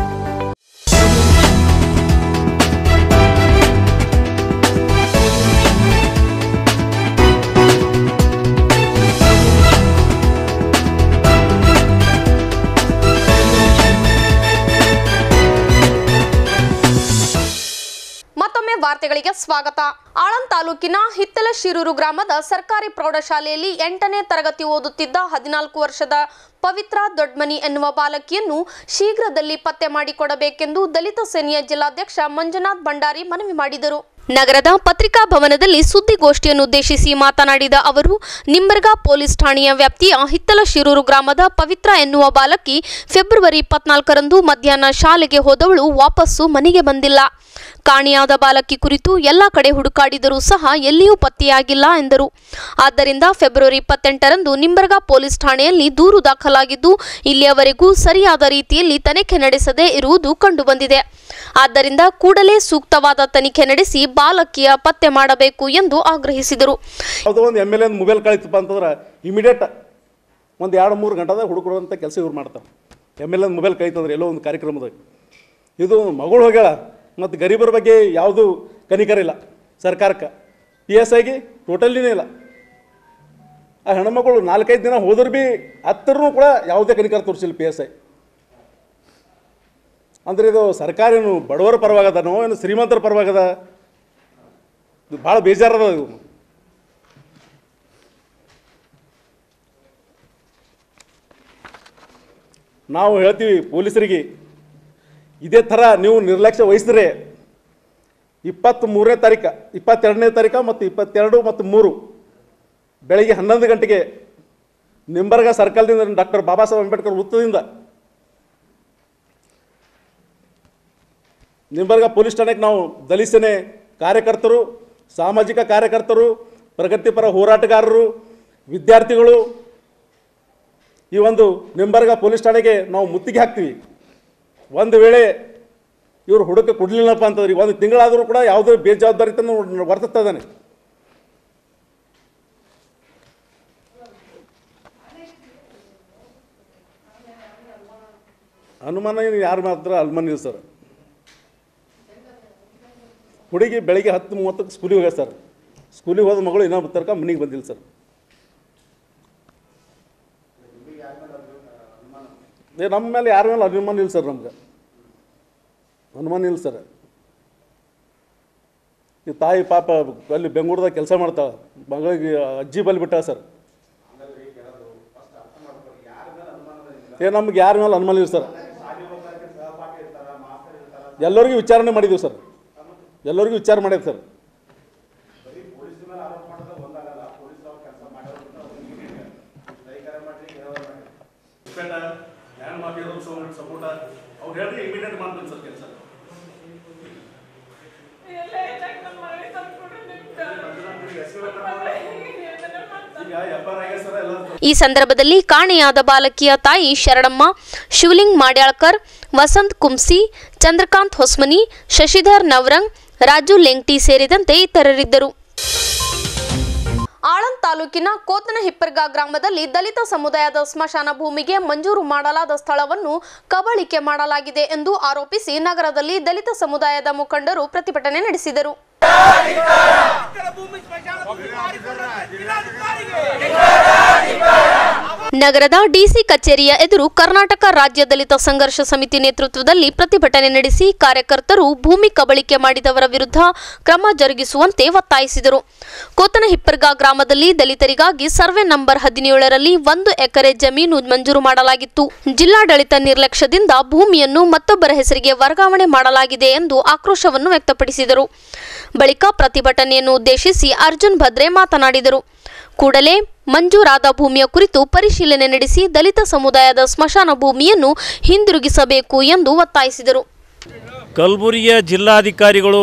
ಮತ್ತೊಮ್ಮೆ ವಾರ್ತೆಗಳಿಗೆ ಸ್ವಾಗತ ಆಳಂದ್ ತಾಲೂಕಿನ ಹಿತ್ತಲ ಶಿರೂರು ಗ್ರಾಮದ ಸರ್ಕಾರಿ ಪ್ರೌಢಶಾಲೆಯಲ್ಲಿ ಎಂಟನೇ ತರಗತಿ ಓದುತ್ತಿದ್ದ ಹದಿನಾಲ್ಕು ವರ್ಷದ ಪವಿತ್ರ ದೊಡ್ಮನಿ ಎನ್ನುವ ಬಾಲಕಿಯನ್ನು ಶೀಘ್ರದಲ್ಲಿ ಪತ್ತೆ ಮಾಡಿಕೊಡಬೇಕೆಂದು ದಲಿತ ಸೇನೆಯ ಜಿಲ್ಲಾಧ್ಯಕ್ಷ ಮಂಜುನಾಥ್ ಭಂಡಾರಿ ಮನವಿ ಮಾಡಿದರು ನಗರದ ಪತ್ರಿಕಾ ಭವನದಲ್ಲಿ ಸುದ್ದಿಗೋಷ್ಠಿಯನ್ನುದ್ದೇಶಿಸಿ ಮಾತನಾಡಿದ ಅವರು ನಿಂಬರ್ಗಾ ಪೊಲೀಸ್ ಠಾಣೆಯ ವ್ಯಾಪ್ತಿಯ ಹಿತ್ತಲ ಶಿರೂರು ಗ್ರಾಮದ ಪವಿತ್ರ ಎನ್ನುವ ಬಾಲಕಿ ಫೆಬ್ರವರಿ ಇಪ್ಪತ್ನಾಲ್ಕರಂದು ಮಧ್ಯಾಹ್ನ ಶಾಲೆಗೆ ಹೋದವಳು ವಾಪಸ್ಸು ಮನೆಗೆ ಬಂದಿಲ್ಲ ಕಾಣೆಯಾದ ಬಾಲಕಿ ಕುರಿತು ಎಲ್ಲ ಕಡೆ ಹುಡುಕಾಡಿದರೂ ಸಹ ಎಲ್ಲಿಯೂ ಪತ್ತೆಯಾಗಿಲ್ಲ ಎಂದರು ಆದ್ದರಿಂದ ಫೆಬ್ರವರಿ ಇಪ್ಪತ್ತೆಂಟರಂದು ನಿಂಬರ್ಗಾ ಪೊಲೀಸ್ ಠಾಣೆಯಲ್ಲಿ ದೂರು ದಾಖಲಾಗಿದ್ದು ಇಲ್ಲಿಯವರೆಗೂ ಸರಿಯಾದ ರೀತಿಯಲ್ಲಿ ತನಿಖೆ ನಡೆಸದೇ ಇರುವುದು ಕಂಡುಬಂದಿದೆ ಆದ್ದರಿಂದ ಕೂಡಲೇ ಸೂಕ್ತವಾದ ತನಿಖೆ ನಡೆಸಿ ಬಾಲಕಿಯ ಪತ್ತೆ ಮಾಡಬೇಕು ಎಂದು ಆಗ್ರಹಿಸಿದರು ಯಾವುದೋ ಒಂದು ಎಮ್ ಎಲ್ ಎ ಮೊಬೈಲ್ ಕಳಿತಪ್ಪ ಅಂತಂದ್ರೆ ಇಮಿಡಿಯೇಟ್ ಒಂದು ಎರಡು ಮೂರು ಗಂಟೆದಾಗ ಹುಡುಕೊಡುವಂಥ ಕೆಲಸ ಇವ್ರು ಮಾಡ್ತಾರೆ ಎಮ್ ಎಲ್ ಎ ಮೊಬೈಲ್ ಕಳಿತಂದ್ರೆ ಎಲ್ಲೋ ಒಂದು ಕಾರ್ಯಕ್ರಮದಾಗ ಇದು ಮಗಳು ಹೋಗ್ಯಾಳ ಮತ್ತು ಗರೀಬರ ಬಗ್ಗೆ ಯಾವುದು ಕನಿಕರ ಇಲ್ಲ ಸರ್ಕಾರಕ್ಕೆ ಪಿ ಎಸ್ ಐಗೆ ಟೋಟಲಿನೇ ಇಲ್ಲ ಆ ಹೆಣ್ಮಗಳು ನಾಲ್ಕೈದು ದಿನ ಹೋದ್ರೆ ಭೀ ಹತ್ತರೂ ಕೂಡ ಯಾವುದೇ ಕನಿಕರ ತೋರಿಸಿಲ್ಲ ಪಿ ಎಸ್ ಐ ಅಂದರೆ ಇದು ಸರ್ಕಾರ ಏನು ಬಡವರ ಪರವಾಗದನೋ ಏನು ಶ್ರೀಮಂತರ ಪರವಾಗದ ಇದು ಭಾಳ ಬೇಜಾರದ ಇದು ನಾವು ಹೇಳ್ತೀವಿ ಪೊಲೀಸರಿಗೆ ಇದೇ ಥರ ನೀವು ನಿರ್ಲಕ್ಷ್ಯ ವಹಿಸಿದ್ರೆ ಇಪ್ಪತ್ತ್ ಮೂರನೇ ತಾರೀಕು ಇಪ್ಪತ್ತೆರಡನೇ ತಾರೀಕು ಮತ್ತು ಇಪ್ಪತ್ತೆರಡು ಮತ್ತು ಮೂರು ಬೆಳಗ್ಗೆ ಹನ್ನೊಂದು ಗಂಟೆಗೆ ನಿಂಬರ್ಗ ಸರ್ಕಲ್ದಿಂದ ಡಾಕ್ಟರ್ ಬಾಬಾ ಸಾಹೇಬ್ ಅಂಬೇಡ್ಕರ್ ವೃತ್ತದಿಂದ ನಿಂಬರ್ಗ ಪೊಲೀಸ್ ಠಾಣೆಗೆ ನಾವು ದಲಿತ ಸೇನೆ ಕಾರ್ಯಕರ್ತರು ಸಾಮಾಜಿಕ ಕಾರ್ಯಕರ್ತರು ಪ್ರಗತಿಪರ ಹೋರಾಟಗಾರರು ವಿದ್ಯಾರ್ಥಿಗಳು ಈ ಒಂದು ನಿಂಬರ್ಗ ಪೊಲೀಸ್ ಠಾಣೆಗೆ ನಾವು ಮುತ್ತಿಗೆ ಹಾಕ್ತೀವಿ ಒಂದು ವೇಳೆ ಇವರು ಹುಡುಕ ಕೊಡಲಿಲ್ಲಪ್ಪ ಅಂತಂದ್ರೆ ಒಂದು ತಿಂಗಳಾದರೂ ಕೂಡ ಯಾವುದೇ ಬೇಜವಾಬ್ದಾರಿತನ ವರ್ತಿಸ್ತಾ ಇದ್ದಾನೆ ಅನುಮಾನ ಏನು ಯಾರು ಮಾತ್ರ ಅನುಮಾನ ಇಲ್ಲ ಸರ್ ಹುಡುಗಿ ಬೆಳಿಗ್ಗೆ ಹತ್ತು ಮೂವತ್ತಕ್ಕೆ ಸ್ಕೂಲಿಗೆ ಹೋಗ್ಯ ಸರ್ ಸ್ಕೂಲಿಗೆ ಹೋದ ಮಗಳು ಇನ್ನೊಬ್ಬ ತನಕ ಮನೆಗೆ ಬಂದಿಲ್ಲ ಸರ್ ಏ ನಮ್ಮ ಮೇಲೆ ಯಾರ ಮೇಲೆ ಅನುಮಾನ ಇಲ್ಲ ಸರ್ ನಮ್ಗೆ ಅನುಮಾನ ಇಲ್ಲ ಸರ್ ಈ ತಾಯಿ ಪಾಪ ಅಲ್ಲಿ ಬೆಂಗಳೂರದಾಗ ಕೆಲಸ ಮಾಡ್ತಾಳೆ ಮಗಳಿಗೆ ಅಜ್ಜಿ ಬಲ್ಲಿ ಬಿಟ್ಟ ಸರ್ ಏ ನಮ್ಗೆ ಯಾರ ಮೇಲೆ ಅನುಮಾನ ಇಲ್ಲ ಸರ್ ಎಲ್ಲರಿಗೂ ವಿಚಾರಣೆ ಮಾಡಿದ್ದೀವಿ ಸರ್ ಎಲ್ಲರಿಗೂ ವಿಚಾರ ಮಾಡಿದೆ ಸರ್ ಅವ್ರು ಹೇಳಿದ್ರೆ ಇಮಿಡಿಯೇಟ್ ಮಾಡ್ತೀನಿ ಸರ್ ಕೆಲಸ ಈಗ ಎಫ್ ಆರ್ ಆಗಿದೆ ಸರ್ ಎಲ್ಲ ಈ ಸಂದರ್ಭದಲ್ಲಿ ಕಾಣೆಯಾದ ಬಾಲಕಿಯ ತಾಯಿ ಶರಣಮ್ಮ ಶಿವಲಿಂಗ್ ಮಾಡ್ಯಾಳ್ಕರ್ ವಸಂತ್ ಕುಂಸಿ ಚಂದ್ರಕಾಂತ್ ಹೊಸ್ಮನಿ ಶಶಿಧರ್ ನವರಂಗ್ ರಾಜು ಲೆಂಗ್ಟಿ ಸೇರಿದಂತೆ ಇತರರಿದ್ದರು ಆಳಂದ್ ತಾಲೂಕಿನ ಕೋತನ ಹಿಪ್ಪರ್ಗಾ ಗ್ರಾಮದಲ್ಲಿ ದಲಿತ ಸಮುದಾಯದ ಸ್ಮಶಾನ ಭೂಮಿಗೆ ಮಂಜೂರು ಮಾಡಲಾದ ಸ್ಥಳವನ್ನು ಕಬಳಿಕೆ ಮಾಡಲಾಗಿದೆ ಎಂದು ಆರೋಪಿಸಿ ನಗರದಲ್ಲಿ ದಲಿತ ಸಮುದಾಯದ ಮುಖಂಡರು ಪ್ರತಿಭಟನೆ ನಡೆಸಿದರು ನಗರದ ಡಿಸಿ ಕಚೇರಿಯ ಎದುರು ಕರ್ನಾಟಕ ರಾಜ್ಯ ದಲಿತ ಸಂಘರ್ಷ ಸಮಿತಿ ನೇತೃತ್ವದಲ್ಲಿ ಪ್ರತಿಭಟನೆ ನಡೆಸಿ ಕಾರ್ಯಕರ್ತರು ಭೂಮಿ ಕಬಳಿಕೆ ಮಾಡಿದವರ ವಿರುದ್ಧ ಕ್ರಮ ಜರುಗಿಸುವಂತೆ ಒತ್ತಾಯಿಸಿದರು ಕೋತನ ಹಿಪ್ಪರ್ಗಾ ಗ್ರಾಮದಲ್ಲಿ ದಲಿತರಿಗಾಗಿ ಸರ್ವೆ ನಂಬರ್ ಹದಿನೇಳರಲ್ಲಿ ಒಂದು ಎಕರೆ ಜಮೀನು ಮಂಜೂರು ಮಾಡಲಾಗಿತ್ತು ಜಿಲ್ಲಾಡಳಿತ ನಿರ್ಲಕ್ಷ್ಯದಿಂದ ಭೂಮಿಯನ್ನು ಮತ್ತೊಬ್ಬರ ಹೆಸರಿಗೆ ವರ್ಗಾವಣೆ ಮಾಡಲಾಗಿದೆ ಎಂದು ಆಕ್ರೋಶವನ್ನು ವ್ಯಕ್ತಪಡಿಸಿದರು ಬಳಿಕ ಪ್ರತಿಭಟನೆಯನ್ನು ಉದ್ದೇಶಿಸಿ ಅರ್ಜುನ್ ಭದ್ರೆ ಮಾತನಾಡಿದರು ಕೂಡಲೇ ಮಂಜೂರಾದ ಭೂಮಿಯ ಕುರಿತು ಪರಿಶೀಲನೆ ನಡೆಸಿ ದಲಿತ ಸಮುದಾಯದ ಸ್ಮಶಾನ ಭೂಮಿಯನ್ನು ಹಿಂದಿರುಗಿಸಬೇಕು ಎಂದು ಒತ್ತಾಯಿಸಿದರು ಕಲಬುರಗಿಯ ಜಿಲ್ಲಾಧಿಕಾರಿಗಳು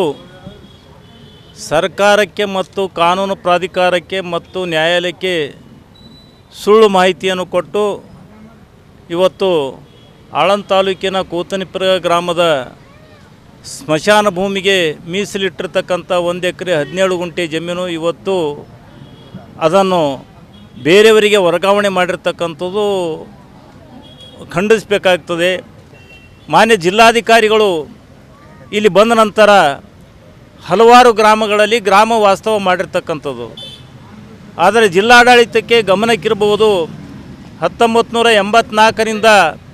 ಸರ್ಕಾರಕ್ಕೆ ಮತ್ತು ಕಾನೂನು ಪ್ರಾಧಿಕಾರಕ್ಕೆ ಮತ್ತು ನ್ಯಾಯಾಲಯಕ್ಕೆ ಸುಳ್ಳು ಮಾಹಿತಿಯನ್ನು ಕೊಟ್ಟು ಇವತ್ತು ಆಳಂದ್ ತಾಲೂಕಿನ ಕೂತನಿಪುರ ಗ್ರಾಮದ ಸ್ಮಶಾನ ಭೂಮಿಗೆ ಮೀಸಲಿಟ್ಟಿರ್ತಕ್ಕಂಥ ಒಂದು ಎಕರೆ ಹದಿನೇಳು ಗುಂಟೆ ಜಮೀನು ಇವತ್ತು ಅದನ್ನು ಬೇರೆಯವರಿಗೆ ವರ್ಗಾವಣೆ ಮಾಡಿರ್ತಕ್ಕಂಥದ್ದು ಖಂಡಿಸಬೇಕಾಗ್ತದೆ ಮಾನ್ಯ ಜಿಲ್ಲಾಧಿಕಾರಿಗಳು ಇಲ್ಲಿ ಬಂದ ನಂತರ ಹಲವಾರು ಗ್ರಾಮಗಳಲ್ಲಿ ಗ್ರಾಮ ವಾಸ್ತವ ಮಾಡಿರ್ತಕ್ಕಂಥದ್ದು ಆದರೆ ಜಿಲ್ಲಾಡಳಿತಕ್ಕೆ ಗಮನಕ್ಕಿರಬಹುದು ಹತ್ತೊಂಬತ್ತು ನೂರ ಎಂಬತ್ನಾಲ್ಕರಿಂದ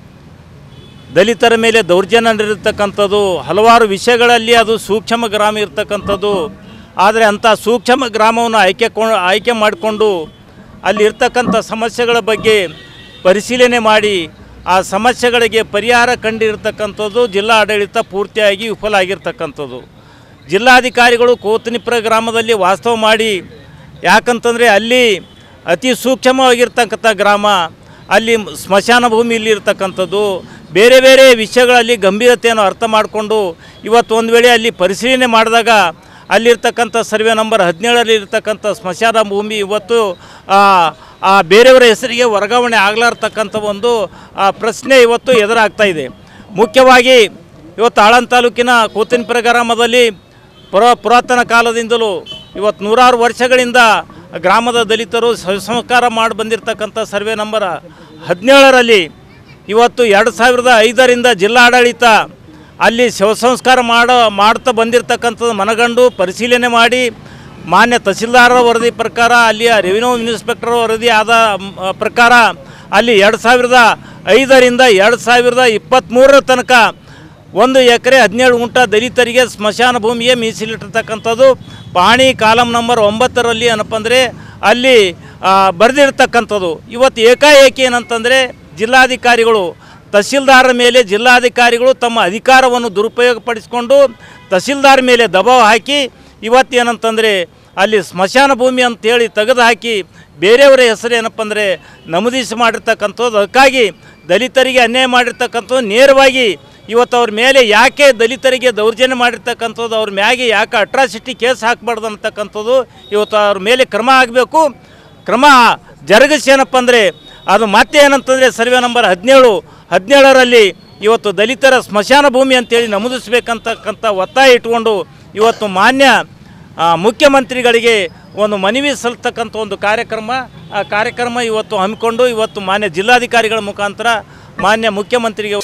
ದಲಿತರ ಮೇಲೆ ದೌರ್ಜನ್ಯ ನಡೆದಿರ್ತಕ್ಕಂಥದ್ದು ಹಲವಾರು ವಿಷಯಗಳಲ್ಲಿ ಅದು ಸೂಕ್ಷ್ಮ ಗ್ರಾಮ ಇರ್ತಕ್ಕಂಥದ್ದು ಆದರೆ ಅಂಥ ಸೂಕ್ಷ್ಮ ಗ್ರಾಮವನ್ನು ಆಯ್ಕೆ ಕೊ ಆಯ್ಕೆ ಮಾಡಿಕೊಂಡು ಅಲ್ಲಿ ಇರ್ತಕ್ಕಂಥ ಸಮಸ್ಯೆಗಳ ಬಗ್ಗೆ ಪರಿಶೀಲನೆ ಮಾಡಿ ಆ ಸಮಸ್ಯೆಗಳಿಗೆ ಪರಿಹಾರ ಕಂಡಿರ್ತಕ್ಕಂಥದ್ದು ಜಿಲ್ಲಾ ಆಡಳಿತ ಪೂರ್ತಿಯಾಗಿ ವಿಫಲ ಆಗಿರ್ತಕ್ಕಂಥದ್ದು ಜಿಲ್ಲಾಧಿಕಾರಿಗಳು ಕೋತನಿಪುರ ಗ್ರಾಮದಲ್ಲಿ ವಾಸ್ತವ ಮಾಡಿ ಯಾಕಂತಂದರೆ ಅಲ್ಲಿ ಅತಿ ಸೂಕ್ಷ್ಮವಾಗಿರ್ತಕ್ಕಂಥ ಗ್ರಾಮ ಅಲ್ಲಿ ಸ್ಮಶಾನ ಭೂಮಿಯಲ್ಲಿ ಇರ್ತಕ್ಕಂಥದ್ದು ಬೇರೆ ಬೇರೆ ವಿಷಯಗಳಲ್ಲಿ ಗಂಭೀರತೆಯನ್ನು ಅರ್ಥ ಮಾಡಿಕೊಂಡು ಇವತ್ತು ಒಂದು ವೇಳೆ ಅಲ್ಲಿ ಪರಿಶೀಲನೆ ಮಾಡಿದಾಗ ಅಲ್ಲಿರ್ತಕ್ಕಂಥ ಸರ್ವೆ ನಂಬರ್ ಹದಿನೇಳರಲ್ಲಿ ಇರ್ತಕ್ಕಂಥ ಸ್ಮಶಾನ ಭೂಮಿ ಇವತ್ತು ಆ, ಆ ಬೇರೆಯವರ ಹೆಸರಿಗೆ ವರ್ಗಾವಣೆ ಆಗಲಾರ್ತಕ್ಕಂಥ ಒಂದು ಆ, ಪ್ರಶ್ನೆ ಇವತ್ತು ಎದುರಾಗ್ತಾ ಇದೆ ಮುಖ್ಯವಾಗಿ ಇವತ್ತು ಆಳಂದ್ ತಾಲೂಕಿನ ಕೂತನಪುರ ಗ್ರಾಮದಲ್ಲಿ ಪುರ ಪುರಾತನ ಕಾಲದಿಂದಲೂ ಇವತ್ತು ನೂರಾರು ವರ್ಷಗಳಿಂದ ಗ್ರಾಮದ ದಲಿತರು ಸಂಸ್ಕಾರ ಮಾಡಿ ಬಂದಿರತಕ್ಕಂಥ ಸರ್ವೆ ನಂಬರ್ ಹದಿನೇಳರಲ್ಲಿ ಇವತ್ತು ಎರಡು ಸಾವಿರದ ಐದರಿಂದ ಜಿಲ್ಲಾಡಳಿತ ಅಲ್ಲಿ ಶವ ಸಂಸ್ಕಾರ ಮಾಡೋ ಮಾಡ್ತಾ ಬಂದಿರತಕ್ಕಂಥದ್ದು ಮನಗಂಡು ಪರಿಶೀಲನೆ ಮಾಡಿ ಮಾನ್ಯ ತಹಸೀಲ್ದಾರರ ವರದಿ ಪ್ರಕಾರ ಅಲ್ಲಿಯ ರೆವಿನ್ಯೂ ಇನ್ಸ್ಪೆಕ್ಟರ್ ವರದಿ ಆದ ಮ್, ಪ್ರಕಾರ ಅಲ್ಲಿ ಎರಡು ಸಾವಿರದ ಐದರಿಂದ ಎರಡು ಸಾವಿರದ ಇಪ್ಪತ್ತ್ಮೂರರ ತನಕ ಒಂದು ಎಕರೆ ಹದಿನೇಳು ಗುಂಟ ದಲಿತರಿಗೆ ಸ್ಮಶಾನ ಭೂಮಿಗೆ ಮೀಸಲಿಟ್ಟಿರ್ತಕ್ಕಂಥದ್ದು ಪಾಣಿ ಕಾಲಮ್ ನಂಬರ್ ಒಂಬತ್ತರಲ್ಲಿ ಏನಪ್ಪ ಅಂದರೆ ಅಲ್ಲಿ ಆ, ಬರೆದಿರ್ತಕ್ಕಂಥದ್ದು ಇವತ್ತು ಏಕಾಏಕಿ ಏನಂತಂದರೆ ಜಿಲ್ಲಾಧಿಕಾರಿಗಳು ತಹಸೀಲ್ದಾರರ ಮೇಲೆ ಜಿಲ್ಲಾಧಿಕಾರಿಗಳು ತಮ್ಮ ಅಧಿಕಾರವನ್ನು ದುರುಪಯೋಗಪಡಿಸಿಕೊಂಡು ತಹಸೀಲ್ದಾರ್ ಮೇಲೆ ದಬಾವ್ ಹಾಕಿ ಇವತ್ತೇನಂತಂದರೆ ಅಲ್ಲಿ ಸ್ಮಶಾನ ಭೂಮಿ ಅಂತೇಳಿ ತೆಗೆದು ಹಾಕಿ ಬೇರೆಯವರ ಹೆಸರು ಏನಪ್ಪ ಅಂದರೆ ನಮೂದಿಸಿ ಮಾಡಿರ್ತಕ್ಕಂಥದ್ದು ಅದಕ್ಕಾಗಿ ದಲಿತರಿಗೆ ಅನ್ಯಾಯ ಮಾಡಿರ್ತಕ್ಕಂಥದ್ದು ನೇರವಾಗಿ ಇವತ್ತು ಅವ್ರ ಮೇಲೆ ಯಾಕೆ ದಲಿತರಿಗೆ ದೌರ್ಜನ್ಯ ಮಾಡಿರ್ತಕ್ಕಂಥದ್ದು ಅವ್ರ ಮ್ಯಾಗೆ ಯಾಕೆ ಅಟ್ರಾಸಿಟಿ ಕೇಸ್ ಹಾಕಬಾರ್ದು ಅಂತಕ್ಕಂಥದ್ದು ಇವತ್ತು ಅವ್ರ ಮೇಲೆ ಕ್ರಮ ಆಗಬೇಕು ಕ್ರಮ ಜರುಗಿಸಿ ಏನಪ್ಪ ಅಂದರೆ ಅದು ಮತ್ತೆ ಏನಂತಂದರೆ ಸರ್ವೆ ನಂಬರ್ ಹದಿನೇಳು ಹದಿನೇಳರಲ್ಲಿ ಇವತ್ತು ದಲಿತರ ಸ್ಮಶಾನ ಭೂಮಿ ಅಂತೇಳಿ ನಮೂದಿಸಬೇಕಂತಕ್ಕಂಥ ಒತ್ತಾಯ ಇಟ್ಕೊಂಡು ಇವತ್ತು ಮಾನ್ಯ ಆ, ಮುಖ್ಯಮಂತ್ರಿಗಳಿಗೆ ಒಂದು ಮನವಿ ಸಲ್ಲಿಸ್ತಕ್ಕಂಥ ಒಂದು ಕಾರ್ಯಕ್ರಮ ಆ ಕಾರ್ಯಕ್ರಮ ಇವತ್ತು ಹಮ್ಮಿಕೊಂಡು ಇವತ್ತು ಮಾನ್ಯ ಜಿಲ್ಲಾಧಿಕಾರಿಗಳ ಮುಖಾಂತರ ಮಾನ್ಯ ಮುಖ್ಯಮಂತ್ರಿಗೆ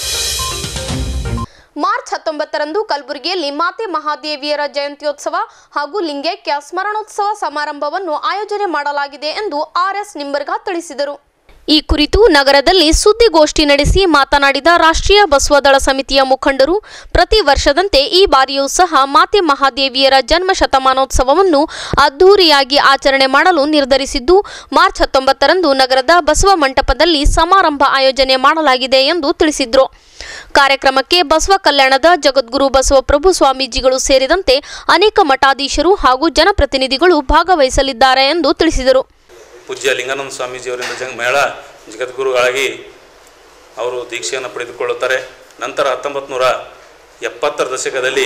ಮಾರ್ಚ್ ಹತ್ತೊಂಬತ್ತರಂದು ಕಲಬುರಗಿಯಲ್ಲಿ ಮಾತೆ ಮಹಾದೇವಿಯರ ಜಯಂತ್ಯೋತ್ಸವ ಹಾಗೂ ಲಿಂಗೈಕ್ಯ ಸ್ಮರಣೋತ್ಸವ ಸಮಾರಂಭವನ್ನು ಆಯೋಜನೆ ಮಾಡಲಾಗಿದೆ ಎಂದು ಆರ್ಎಸ್ ನಿಂಬರ್ಗಾ ತಿಳಿಸಿದರು ಈ ಕುರಿತು ನಗರದಲ್ಲಿ ಸುದ್ದಿಗೋಷ್ಠಿ ನಡೆಸಿ ಮಾತನಾಡಿದ ರಾಷ್ಟ್ರೀಯ ಬಸವದಳ ಸಮಿತಿಯ ಮುಖಂಡರು ಪ್ರತಿ ವರ್ಷದಂತೆ ಈ ಬಾರಿಯೂ ಸಹ ಮಾತೆ ಮಹಾದೇವಿಯರ ಜನ್ಮ ಶತಮಾನೋತ್ಸವವನ್ನು ಅದ್ದೂರಿಯಾಗಿ ಆಚರಣೆ ಮಾಡಲು ನಿರ್ಧರಿಸಿದ್ದು ಮಾರ್ಚ್ ಹತ್ತೊಂಬತ್ತರಂದು ನಗರದ ಬಸವ ಮಂಟಪದಲ್ಲಿ ಸಮಾರಂಭ ಆಯೋಜನೆ ಮಾಡಲಾಗಿದೆ ಎಂದು ತಿಳಿಸಿದ್ರು ಕಾರ್ಯಕ್ರಮಕ್ಕೆ ಬಸವ ಕಲ್ಯಾಣದ ಜಗದ್ಗುರು ಬಸವಪ್ರಭು ಸ್ವಾಮೀಜಿಗಳು ಸೇರಿದಂತೆ ಅನೇಕ ಮಠಾಧೀಶರು ಹಾಗೂ ಜನಪ್ರತಿನಿಧಿಗಳು ಭಾಗವಹಿಸಲಿದ್ದಾರೆ ಎಂದು ತಿಳಿಸಿದರು ಪೂಜ್ಯ ಲಿಂಗಾನಂದ ಸ್ವಾಮೀಜಿಯವರಿಂದ ಜಂಗ್ ಮೇಳ ಜಗದ್ಗುರುಗಳಾಗಿ ಅವರು ದೀಕ್ಷೆಯನ್ನು ಪಡೆದುಕೊಳ್ಳುತ್ತಾರೆ ನಂತರ ಹತ್ತೊಂಬತ್ತು ನೂರ ಎಪ್ಪತ್ತರ ದಶಕದಲ್ಲಿ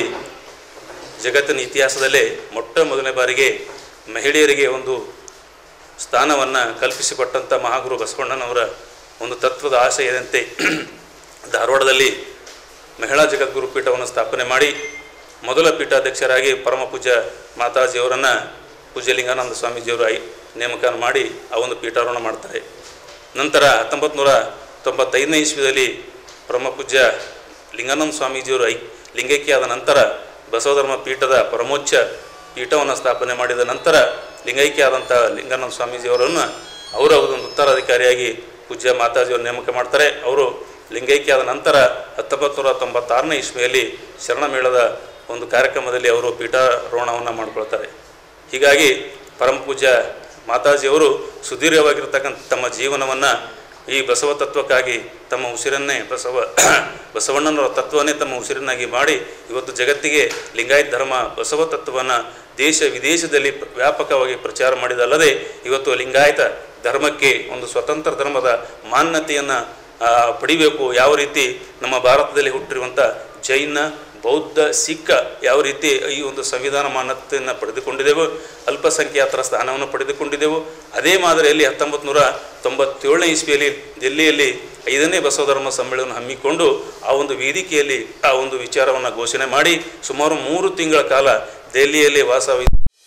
ಜಗತ್ತಿನ ಇತಿಹಾಸದಲ್ಲೇ ಮೊಟ್ಟ ಮೊದಲನೇ ಬಾರಿಗೆ ಮಹಿಳೆಯರಿಗೆ ಒಂದು ಸ್ಥಾನವನ್ನು ಕಲ್ಪಿಸಿಕೊಟ್ಟಂಥ ಮಹಾಗುರು ಬಸವಣ್ಣನವರ ಒಂದು ತತ್ವದ ಆಶಯದಂತೆ ಧಾರವಾಡದಲ್ಲಿ ಮಹಿಳಾ ಜಗದ್ಗುರು ಪೀಠವನ್ನು ಸ್ಥಾಪನೆ ಮಾಡಿ ಮೊದಲ ಪೀಠಾಧ್ಯಕ್ಷರಾಗಿ ಪರಮ ಪೂಜ್ಯ ಮಾತಾಜಿಯವರನ್ನು ಪೂಜ್ಯ ಲಿಂಗಾನಂದ ಸ್ವಾಮೀಜಿಯವರು ಐ ನೇಮಕ ಮಾಡಿ ಆ ಒಂದು ಪೀಠಾರೋಹಣ ಮಾಡ್ತಾರೆ ನಂತರ ಹತ್ತೊಂಬತ್ತು ನೂರ ತೊಂಬತ್ತೈದನೇ ಇಸ್ವಿಯಲ್ಲಿ ಪರಮ ಪೂಜ್ಯ ಲಿಂಗಾನಂದ ಸ್ವಾಮೀಜಿಯವರು ಐ ಲಿಂಗೈಕ್ಯ ಆದ ನಂತರ ಬಸವಧರ್ಮ ಪೀಠದ ಪರಮೋಚ್ಚ ಪೀಠವನ್ನು ಸ್ಥಾಪನೆ ಮಾಡಿದ ನಂತರ ಲಿಂಗೈಕ್ಯ ಆದಂಥ ಲಿಂಗಾನಂದ ಸ್ವಾಮೀಜಿಯವರನ್ನು ಅವರ ಒಂದು ಉತ್ತರಾಧಿಕಾರಿಯಾಗಿ ಪೂಜ್ಯ ಮಾತಾಜಿಯವರು ನೇಮಕ ಮಾಡ್ತಾರೆ ಅವರು ಲಿಂಗೈಕ್ಯ ಆದ ನಂತರ ಹತ್ತೊಂಬತ್ತು ನೂರ ತೊಂಬತ್ತಾರನೇ ಇಸ್ವಿಯಲ್ಲಿ ಶರಣಮೇಳದ ಒಂದು ಕಾರ್ಯಕ್ರಮದಲ್ಲಿ ಅವರು ಪೀಠಾರೋಹಣವನ್ನು ಮಾಡಿಕೊಳ್ತಾರೆ ಹೀಗಾಗಿ ಪರಮ ಪೂಜ್ಯ ಮಾತಾಜಿಯವರು ಸುದೀರ್ಘವಾಗಿರ್ತಕ್ಕಂಥ ತಮ್ಮ ಜೀವನವನ್ನು ಈ ಬಸವ ತತ್ವಕ್ಕಾಗಿ ತಮ್ಮ ಉಸಿರನ್ನೇ ಬಸವ ಬಸವಣ್ಣನವರ ತತ್ವವನ್ನೇ ತಮ್ಮ ಉಸಿರನ್ನಾಗಿ ಮಾಡಿ ಇವತ್ತು ಜಗತ್ತಿಗೆ ಲಿಂಗಾಯತ್ ಧರ್ಮ ಬಸವ ತತ್ವವನ್ನು ದೇಶ ವಿದೇಶದಲ್ಲಿ ವ್ಯಾಪಕವಾಗಿ ಪ್ರಚಾರ ಮಾಡಿದಲ್ಲದೆ ಇವತ್ತು ಲಿಂಗಾಯತ ಧರ್ಮಕ್ಕೆ ಒಂದು ಸ್ವತಂತ್ರ ಧರ್ಮದ ಮಾನ್ಯತೆಯನ್ನು ಪಡಿಬೇಕು ಯಾವ ರೀತಿ ನಮ್ಮ ಭಾರತದಲ್ಲಿ ಹುಟ್ಟಿರುವಂಥ ಜೈನ ಬೌದ್ಧ ಸಿಖ್ ಯಾವ ರೀತಿ ಈ ಒಂದು ಸಂವಿಧಾನ ಮಾನ್ಯತೆಯನ್ನು ಪಡೆದುಕೊಂಡಿದ್ದೆವು ಅಲ್ಪಸಂಖ್ಯಾತರ ಸ್ಥಾನವನ್ನು ಪಡೆದುಕೊಂಡಿದ್ದೆವು ಅದೇ ಮಾದರಿಯಲ್ಲಿ ಹತ್ತೊಂಬತ್ತು ನೂರ ತೊಂಬತ್ತೇಳನೇ ಇಸ್ವಿಯಲ್ಲಿ ದಿಲ್ಲಿಯಲ್ಲಿ ಐದನೇ ಬಸವಧರ್ಮ ಸಮ್ಮೇಳನ ಹಮ್ಮಿಕೊಂಡು ಆ ಒಂದು ವೇದಿಕೆಯಲ್ಲಿ ಆ ಒಂದು ವಿಚಾರವನ್ನು ಘೋಷಣೆ ಮಾಡಿ ಸುಮಾರು ಮೂರು ತಿಂಗಳ ಕಾಲ ದೆಹಲಿಯಲ್ಲಿ ವಾಸ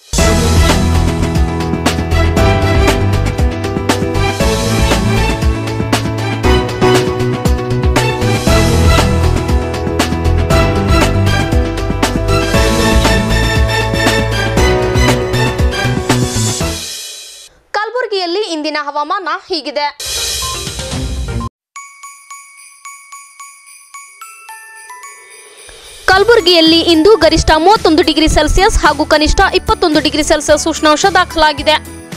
ಕಲಬುರಗಿಯಲ್ಲಿ ಇಂದಿನ ಹವಾಮಾನ ಹೀಗಿದೆ ಕಲಬುರಗಿಯಲ್ಲಿ ಇಂದು ಗರಿಷ್ಠ ಮೂವತ್ತೊಂದು ಡಿಗ್ರಿ ಸೆಲ್ಸಿಯಸ್ ಹಾಗೂ ಕನಿಷ್ಠ ಇಪ್ಪತ್ತೊಂದು ಡಿಗ್ರಿ ಸೆಲ್ಸಿಯಸ್ ಉಷ್ಣಾಂಶ ದಾಖಲಾಗಿದೆ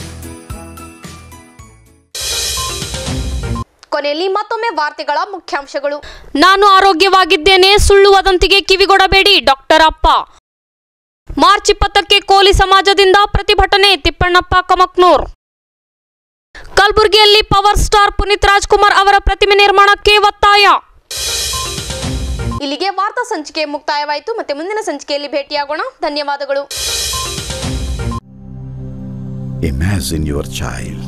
ಕೊನೆಯಲ್ಲಿ ಮತ್ತೊಮ್ಮೆ ವಾರ್ತೆಗಳ ಮುಖ್ಯಾಂಶಗಳು ನಾನು ಆರೋಗ್ಯವಾಗಿದ್ದೇನೆ ಸುಳ್ಳು ವದಂತಿಗೆ ಕಿವಿಗೊಡಬೇಡಿ ಡಾಕ್ಟರ್ ಅಪ್ಪ ಮಾರ್ಚ್ ಇಪ್ಪತ್ತಕ್ಕೆ ಕೋಲಿ ಸಮಾಜದಿಂದ ಪ್ರತಿಭಟನೆ ತಿಪ್ಪಣ್ಣಪ್ಪ ಕಮಕ್ನೂರ್ ಕಲಬುರಗಿಯಲ್ಲಿ ಪವರ್ ಸ್ಟಾರ್ ಪುನೀತ್ ರಾಜ್ಕುಮಾರ್ ಅವರ ಪ್ರತಿಮೆ ನಿರ್ಮಾಣಕ್ಕೆ ಒತ್ತಾಯ ಇಲ್ಲಿಗೆ ವಾರ್ತಾ ಸಂಚಿಕೆ ಮುಕ್ತಾಯವಾಯಿತು ಮತ್ತೆ ಮುಂದಿನ ಸಂಚಿಕೆಯಲ್ಲಿ ಭೇಟಿಯಾಗೋಣ ಧನ್ಯವಾದಗಳು Imagine your child.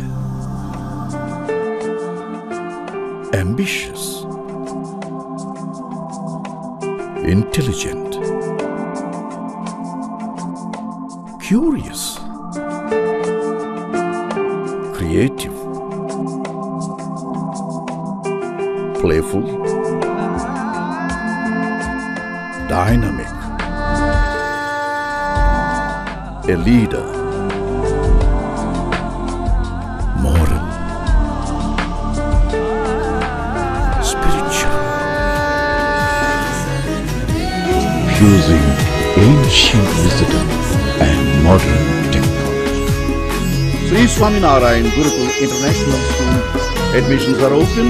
Ambitious. Intelligent. Curious. Creative. Playful. Dynamic. A leader. moral, spiritual, fusing ancient wisdom and modern technology. Sri Swaminarayan Gurukul International School. Admissions are open.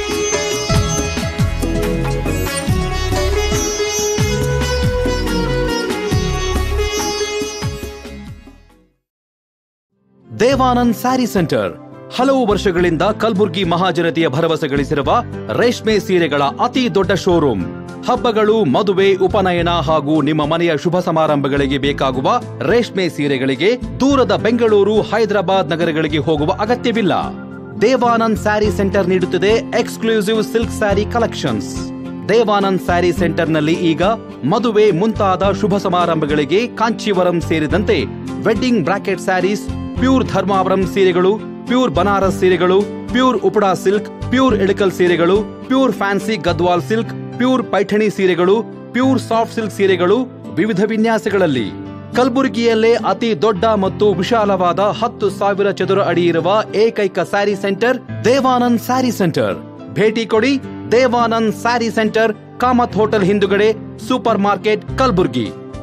Devanand sari centre ಹಲವು ವರ್ಷಗಳಿಂದ ಕಲ್ಬುರ್ಗಿ ಮಹಾಜನತೆಯ ಭರವಸೆ ಗಳಿಸಿರುವ ರೇಷ್ಮೆ ಸೀರೆಗಳ ಅತಿ ದೊಡ್ಡ ಶೋರೂಮ್ ಹಬ್ಬಗಳು ಮದುವೆ ಉಪನಯನ ಹಾಗೂ ನಿಮ್ಮ ಮನೆಯ ಶುಭ ಸಮಾರಂಭಗಳಿಗೆ ಬೇಕಾಗುವ ರೇಷ್ಮೆ ಸೀರೆಗಳಿಗೆ ದೂರದ ಬೆಂಗಳೂರು ಹೈದರಾಬಾದ್ ನಗರಗಳಿಗೆ ಹೋಗುವ ಅಗತ್ಯವಿಲ್ಲ ದೇವಾನಂದ್ ಸ್ಯಾರಿ ಸೆಂಟರ್ ನೀಡುತ್ತಿದೆ exclusive silk sari collections Devanand sari ಸೆಂಟರ್ನಲ್ಲಿ ಈಗ ಮದುವೆ ಮುಂತಾದ ಶುಭ ಸಮಾರಂಭಗಳಿಗೆ ಕಾಂಚೀವರಂ ಸೇರಿದಂತೆ wedding brocade saris pure Dharmavaram ಸೀರೆಗಳು ಪ್ಯೂರ್ ಬನಾರಸ್ ಸೀರೆಗಳು pure Uppada silk pure Ilkal ಸೀರೆಗಳು pure fancy Gadwal silk pure Paithani ಸೀರೆಗಳು ಪ್ಯೂರ್ ಸಾಫ್ಟ್ ಸಿಲ್ಕ್ ಸೀರೆಗಳು ವಿವಿಧ ವಿನ್ಯಾಸಗಳಲ್ಲಿ ಕಲಬುರಗಿಯಲ್ಲೇ ಅತಿ ದೊಡ್ಡ ಮತ್ತು ವಿಶಾಲವಾದ ಹತ್ತು ಸಾವಿರ ಚದುರ ಅಡಿ ಇರುವ ಏಕೈಕ ಸ್ಯಾರಿ ಸೆಂಟರ್ ದೇವಾನಂದ್ ಸ್ಯಾರಿ ಸೆಂಟರ್ ಭೇಟಿ ಕೊಡಿ ದೇವಾನಂದ್ ಸ್ಯಾರಿ ಸೆಂಟರ್ ಕಾಮತ್ ಹೋಟೆಲ್ ಹಿಂದುಗಡೆ ಸೂಪರ್ ಮಾರ್ಕೆಟ್ ಕಲಬುರ್ಗಿ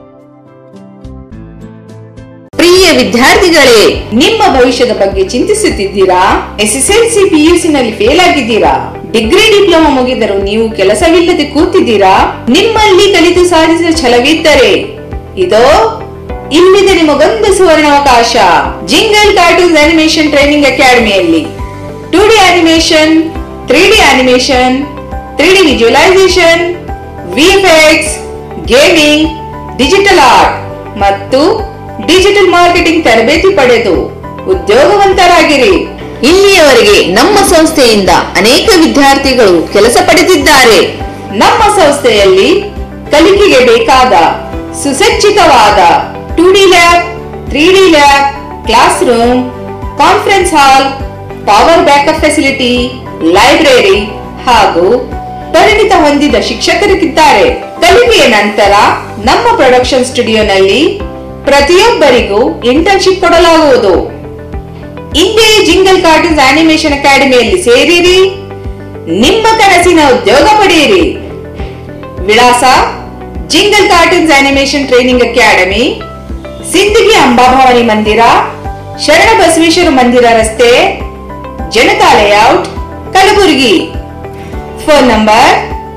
ಪ್ರಿಯ ವಿದ್ಯಾರ್ಥಿಗಳೇ ನಿಮ್ಮ ಭವಿಷ್ಯದ ಬಗ್ಗೆ ಚಿಂತಿಸುತ್ತಿದ್ದೀರಾ ಎಸ್ಎಸ್ಎಲ್ಸಿ ಪಿಯುಸಿನಲ್ಲಿ ಫೇಲ್ ಆಗಿದ್ದೀರಾ ಡಿಗ್ರಿ ಡಿಪ್ಲೊಮಾ ಮುಗಿದರೂ ನೀವು ಕೆಲಸವಿಲ್ಲದೆ ಕೂತಿದ್ದೀರಾ ನಿಮ್ಮಲ್ಲಿ ಕಲಿತು ಸಾಧಿಸಿದ ಛಲವಿದ್ದರೆ ಇದೋ ಇಲ್ಲಿದೆ ನಿಮಗೊಂದು ಸುವರ್ಣಾವಕಾಶ ಜಿಂಗಲ್ ಕಾರ್ಟೂನ್ಸ್ ಅನಿಮೇಷನ್ ಟ್ರೈನಿಂಗ್ ಅಕಾಡೆಮಿಯಲ್ಲಿ two D animation three D animation three D visualisation VFX gaming digital art ಮತ್ತು ಡಿಜಿಟಲ್ ಮಾರ್ಕೆಟಿಂಗ್ ತರಬೇತಿ ಪಡೆದು ಉದ್ಯೋಗವಂತರಾಗಿರಿ ಇಲ್ಲಿಯವರೆಗೆ ನಮ್ಮ ಸಂಸ್ಥೆಯಿಂದ ಅನೇಕ ವಿದ್ಯಾರ್ಥಿಗಳು ಕೆಲಸ ಪಡೆದಿದ್ದಾರೆ ನಮ್ಮ ಸಂಸ್ಥೆಯಲ್ಲಿ ಕಲಿಕೆಗೆ ಬೇಕಾದ ಸುಸಜ್ಜಿತವಾದ two D lab three D lab class room conference hall power backup facility library ಹಾಗೂ ಪರಿಣಿತ ಹೊಂದಿದ ಶಿಕ್ಷಕರಿದ್ದಾರೆ ಕಲಿಕೆಯ ನಂತರ ನಮ್ಮ ಪ್ರೊಡಕ್ಷನ್ ಸ್ಟುಡಿಯೋನಲ್ಲಿ ಪ್ರತಿಯೊಬ್ಬರಿಗೂ ಇಂಟರ್ನ್ಶಿಪ್ ಕೊಡಲಾಗುವುದು ಇಂದೇ ಜಿಂಗಲ್ ಕಾರ್ಟೂನ್ಸ್ ಅನಿಮೇಷನ್ ಅಕಾಡೆಮಿಯಲ್ಲಿ ಸೇರಿರಿ ನಿಮ್ಮ ಕನಸಿನ ಉದ್ಯೋಗ ಪಡೆಯಿರಿ ವಿಳಾಸ jingle cartoons animation training academy Sindagi Ambabhavani ಮಂದಿರ ಶರಣ ಬಸವೇಶ್ವರ ಮಂದಿರ ರಸ್ತೆ Janata layout Kalaburagi phone number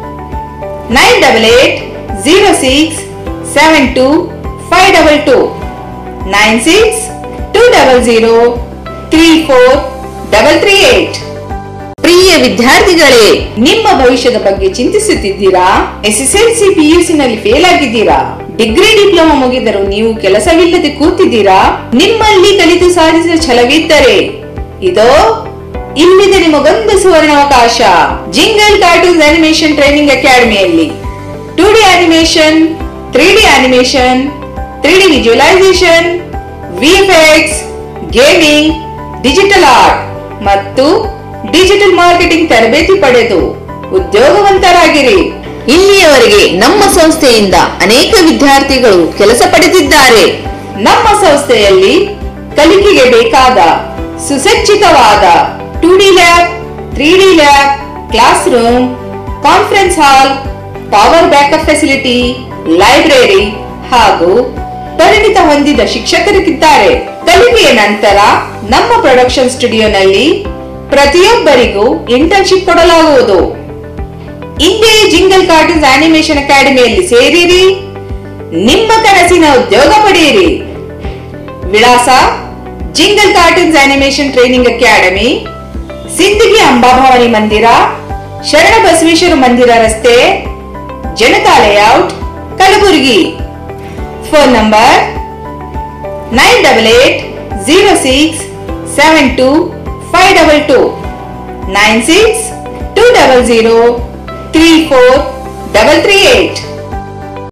nine double eight zero six seven two five double two nine six two double zero three four double three eight ಪ್ರಿಯ ವಿದ್ಯಾರ್ಥಿಗಳೇ ನಿಮ್ಮ ಭವಿಷ್ಯದ ಬಗ್ಗೆ ಚಿಂತಿಸುತ್ತಿದ್ದೀರಾ ಎಸ್ಎಸ್ಎಲ್ಸಿ ಪಿಯುಸಿನಲ್ಲಿ ಫೇಲ್ ಆಗಿದ್ದೀರಾ ಡಿಗ್ರಿ ಡಿಪ್ಲೊಮಾ ಮುಗಿದರೂ ನೀವು ಕೆಲಸವಿಲ್ಲದೆ ಕೂತಿದ್ದೀರಾ ನಿಮ್ಮಲ್ಲಿ ಕಲಿತು ಸಾಧಿಸಿದ ಛಲವಿದ್ದರೆ ಇದೋ ಇಲ್ಲಿದೆ ನಿಮಗೊಂದು ಸುವರ್ಣಾವಕಾಶ ಜಿಂಗಲ್ ಕಾರ್ಟೂನ್ಸ್ ಅನಿಮೇಷನ್ ಟ್ರೈನಿಂಗ್ ಅಕಾಡೆಮಿಯಲ್ಲಿ two D animation three D animation three D visualisation VFX gaming digital art ಮತ್ತು ಡಿಜಿಟಲ್ ಮಾರ್ಕೆಟಿಂಗ್ ತರಬೇತಿ ಪಡೆದು ಉದ್ಯೋಗವಂತರಾಗಿರಿ ಇಲ್ಲಿಯವರೆಗೆ ನಮ್ಮ ಸಂಸ್ಥೆಯಿಂದ ಅನೇಕ ವಿದ್ಯಾರ್ಥಿಗಳು ಕೆಲಸ ಪಡೆದಿದ್ದಾರೆ ನಮ್ಮ ಸಂಸ್ಥೆಯಲ್ಲಿ ಕಲಿಕೆಗೆ ಬೇಕಾದ ಸುಸಜ್ಜಿತವಾದ two D lab three D lab class room conference hall power backup facility library ಹಾಗೂ ಪರಿಣಿತ ಹೊಂದಿದ ಶಿಕ್ಷಕರಿದ್ದಾರೆ ಕಲಿಕೆಯ ನಂತರ ನಮ್ಮ ಪ್ರೊಡಕ್ಷನ್ ಸ್ಟುಡಿಯೋನಲ್ಲಿ ಪ್ರತಿಯೊಬ್ಬರಿಗೂ ಇಂಟರ್ನ್ಶಿಪ್ ಕೊಡಲಾಗುವುದು ಇಂದೇ ಜಿಂಗಲ್ ಕಾರ್ಟೂನ್ಸ್ ಅನಿಮೇಷನ್ ಅಕಾಡೆಮಿಯಲ್ಲಿ ಸೇರಿರಿ ನಿಮ್ಮ ಕನಸಿನ ಉದ್ಯೋಗ ಪಡೆಯಿರಿ ವಿಳಾಸ jingle cartoons animation training academy Sindagi Ambabhavani ಮಂದಿರ ಶರಣ ಬಸವೇಶ್ವರ ಮಂದಿರ ರಸ್ತೆ Janata layout Kalaburagi phone number nine double eight zero six seven two five double two nine six two double zero three four double three eight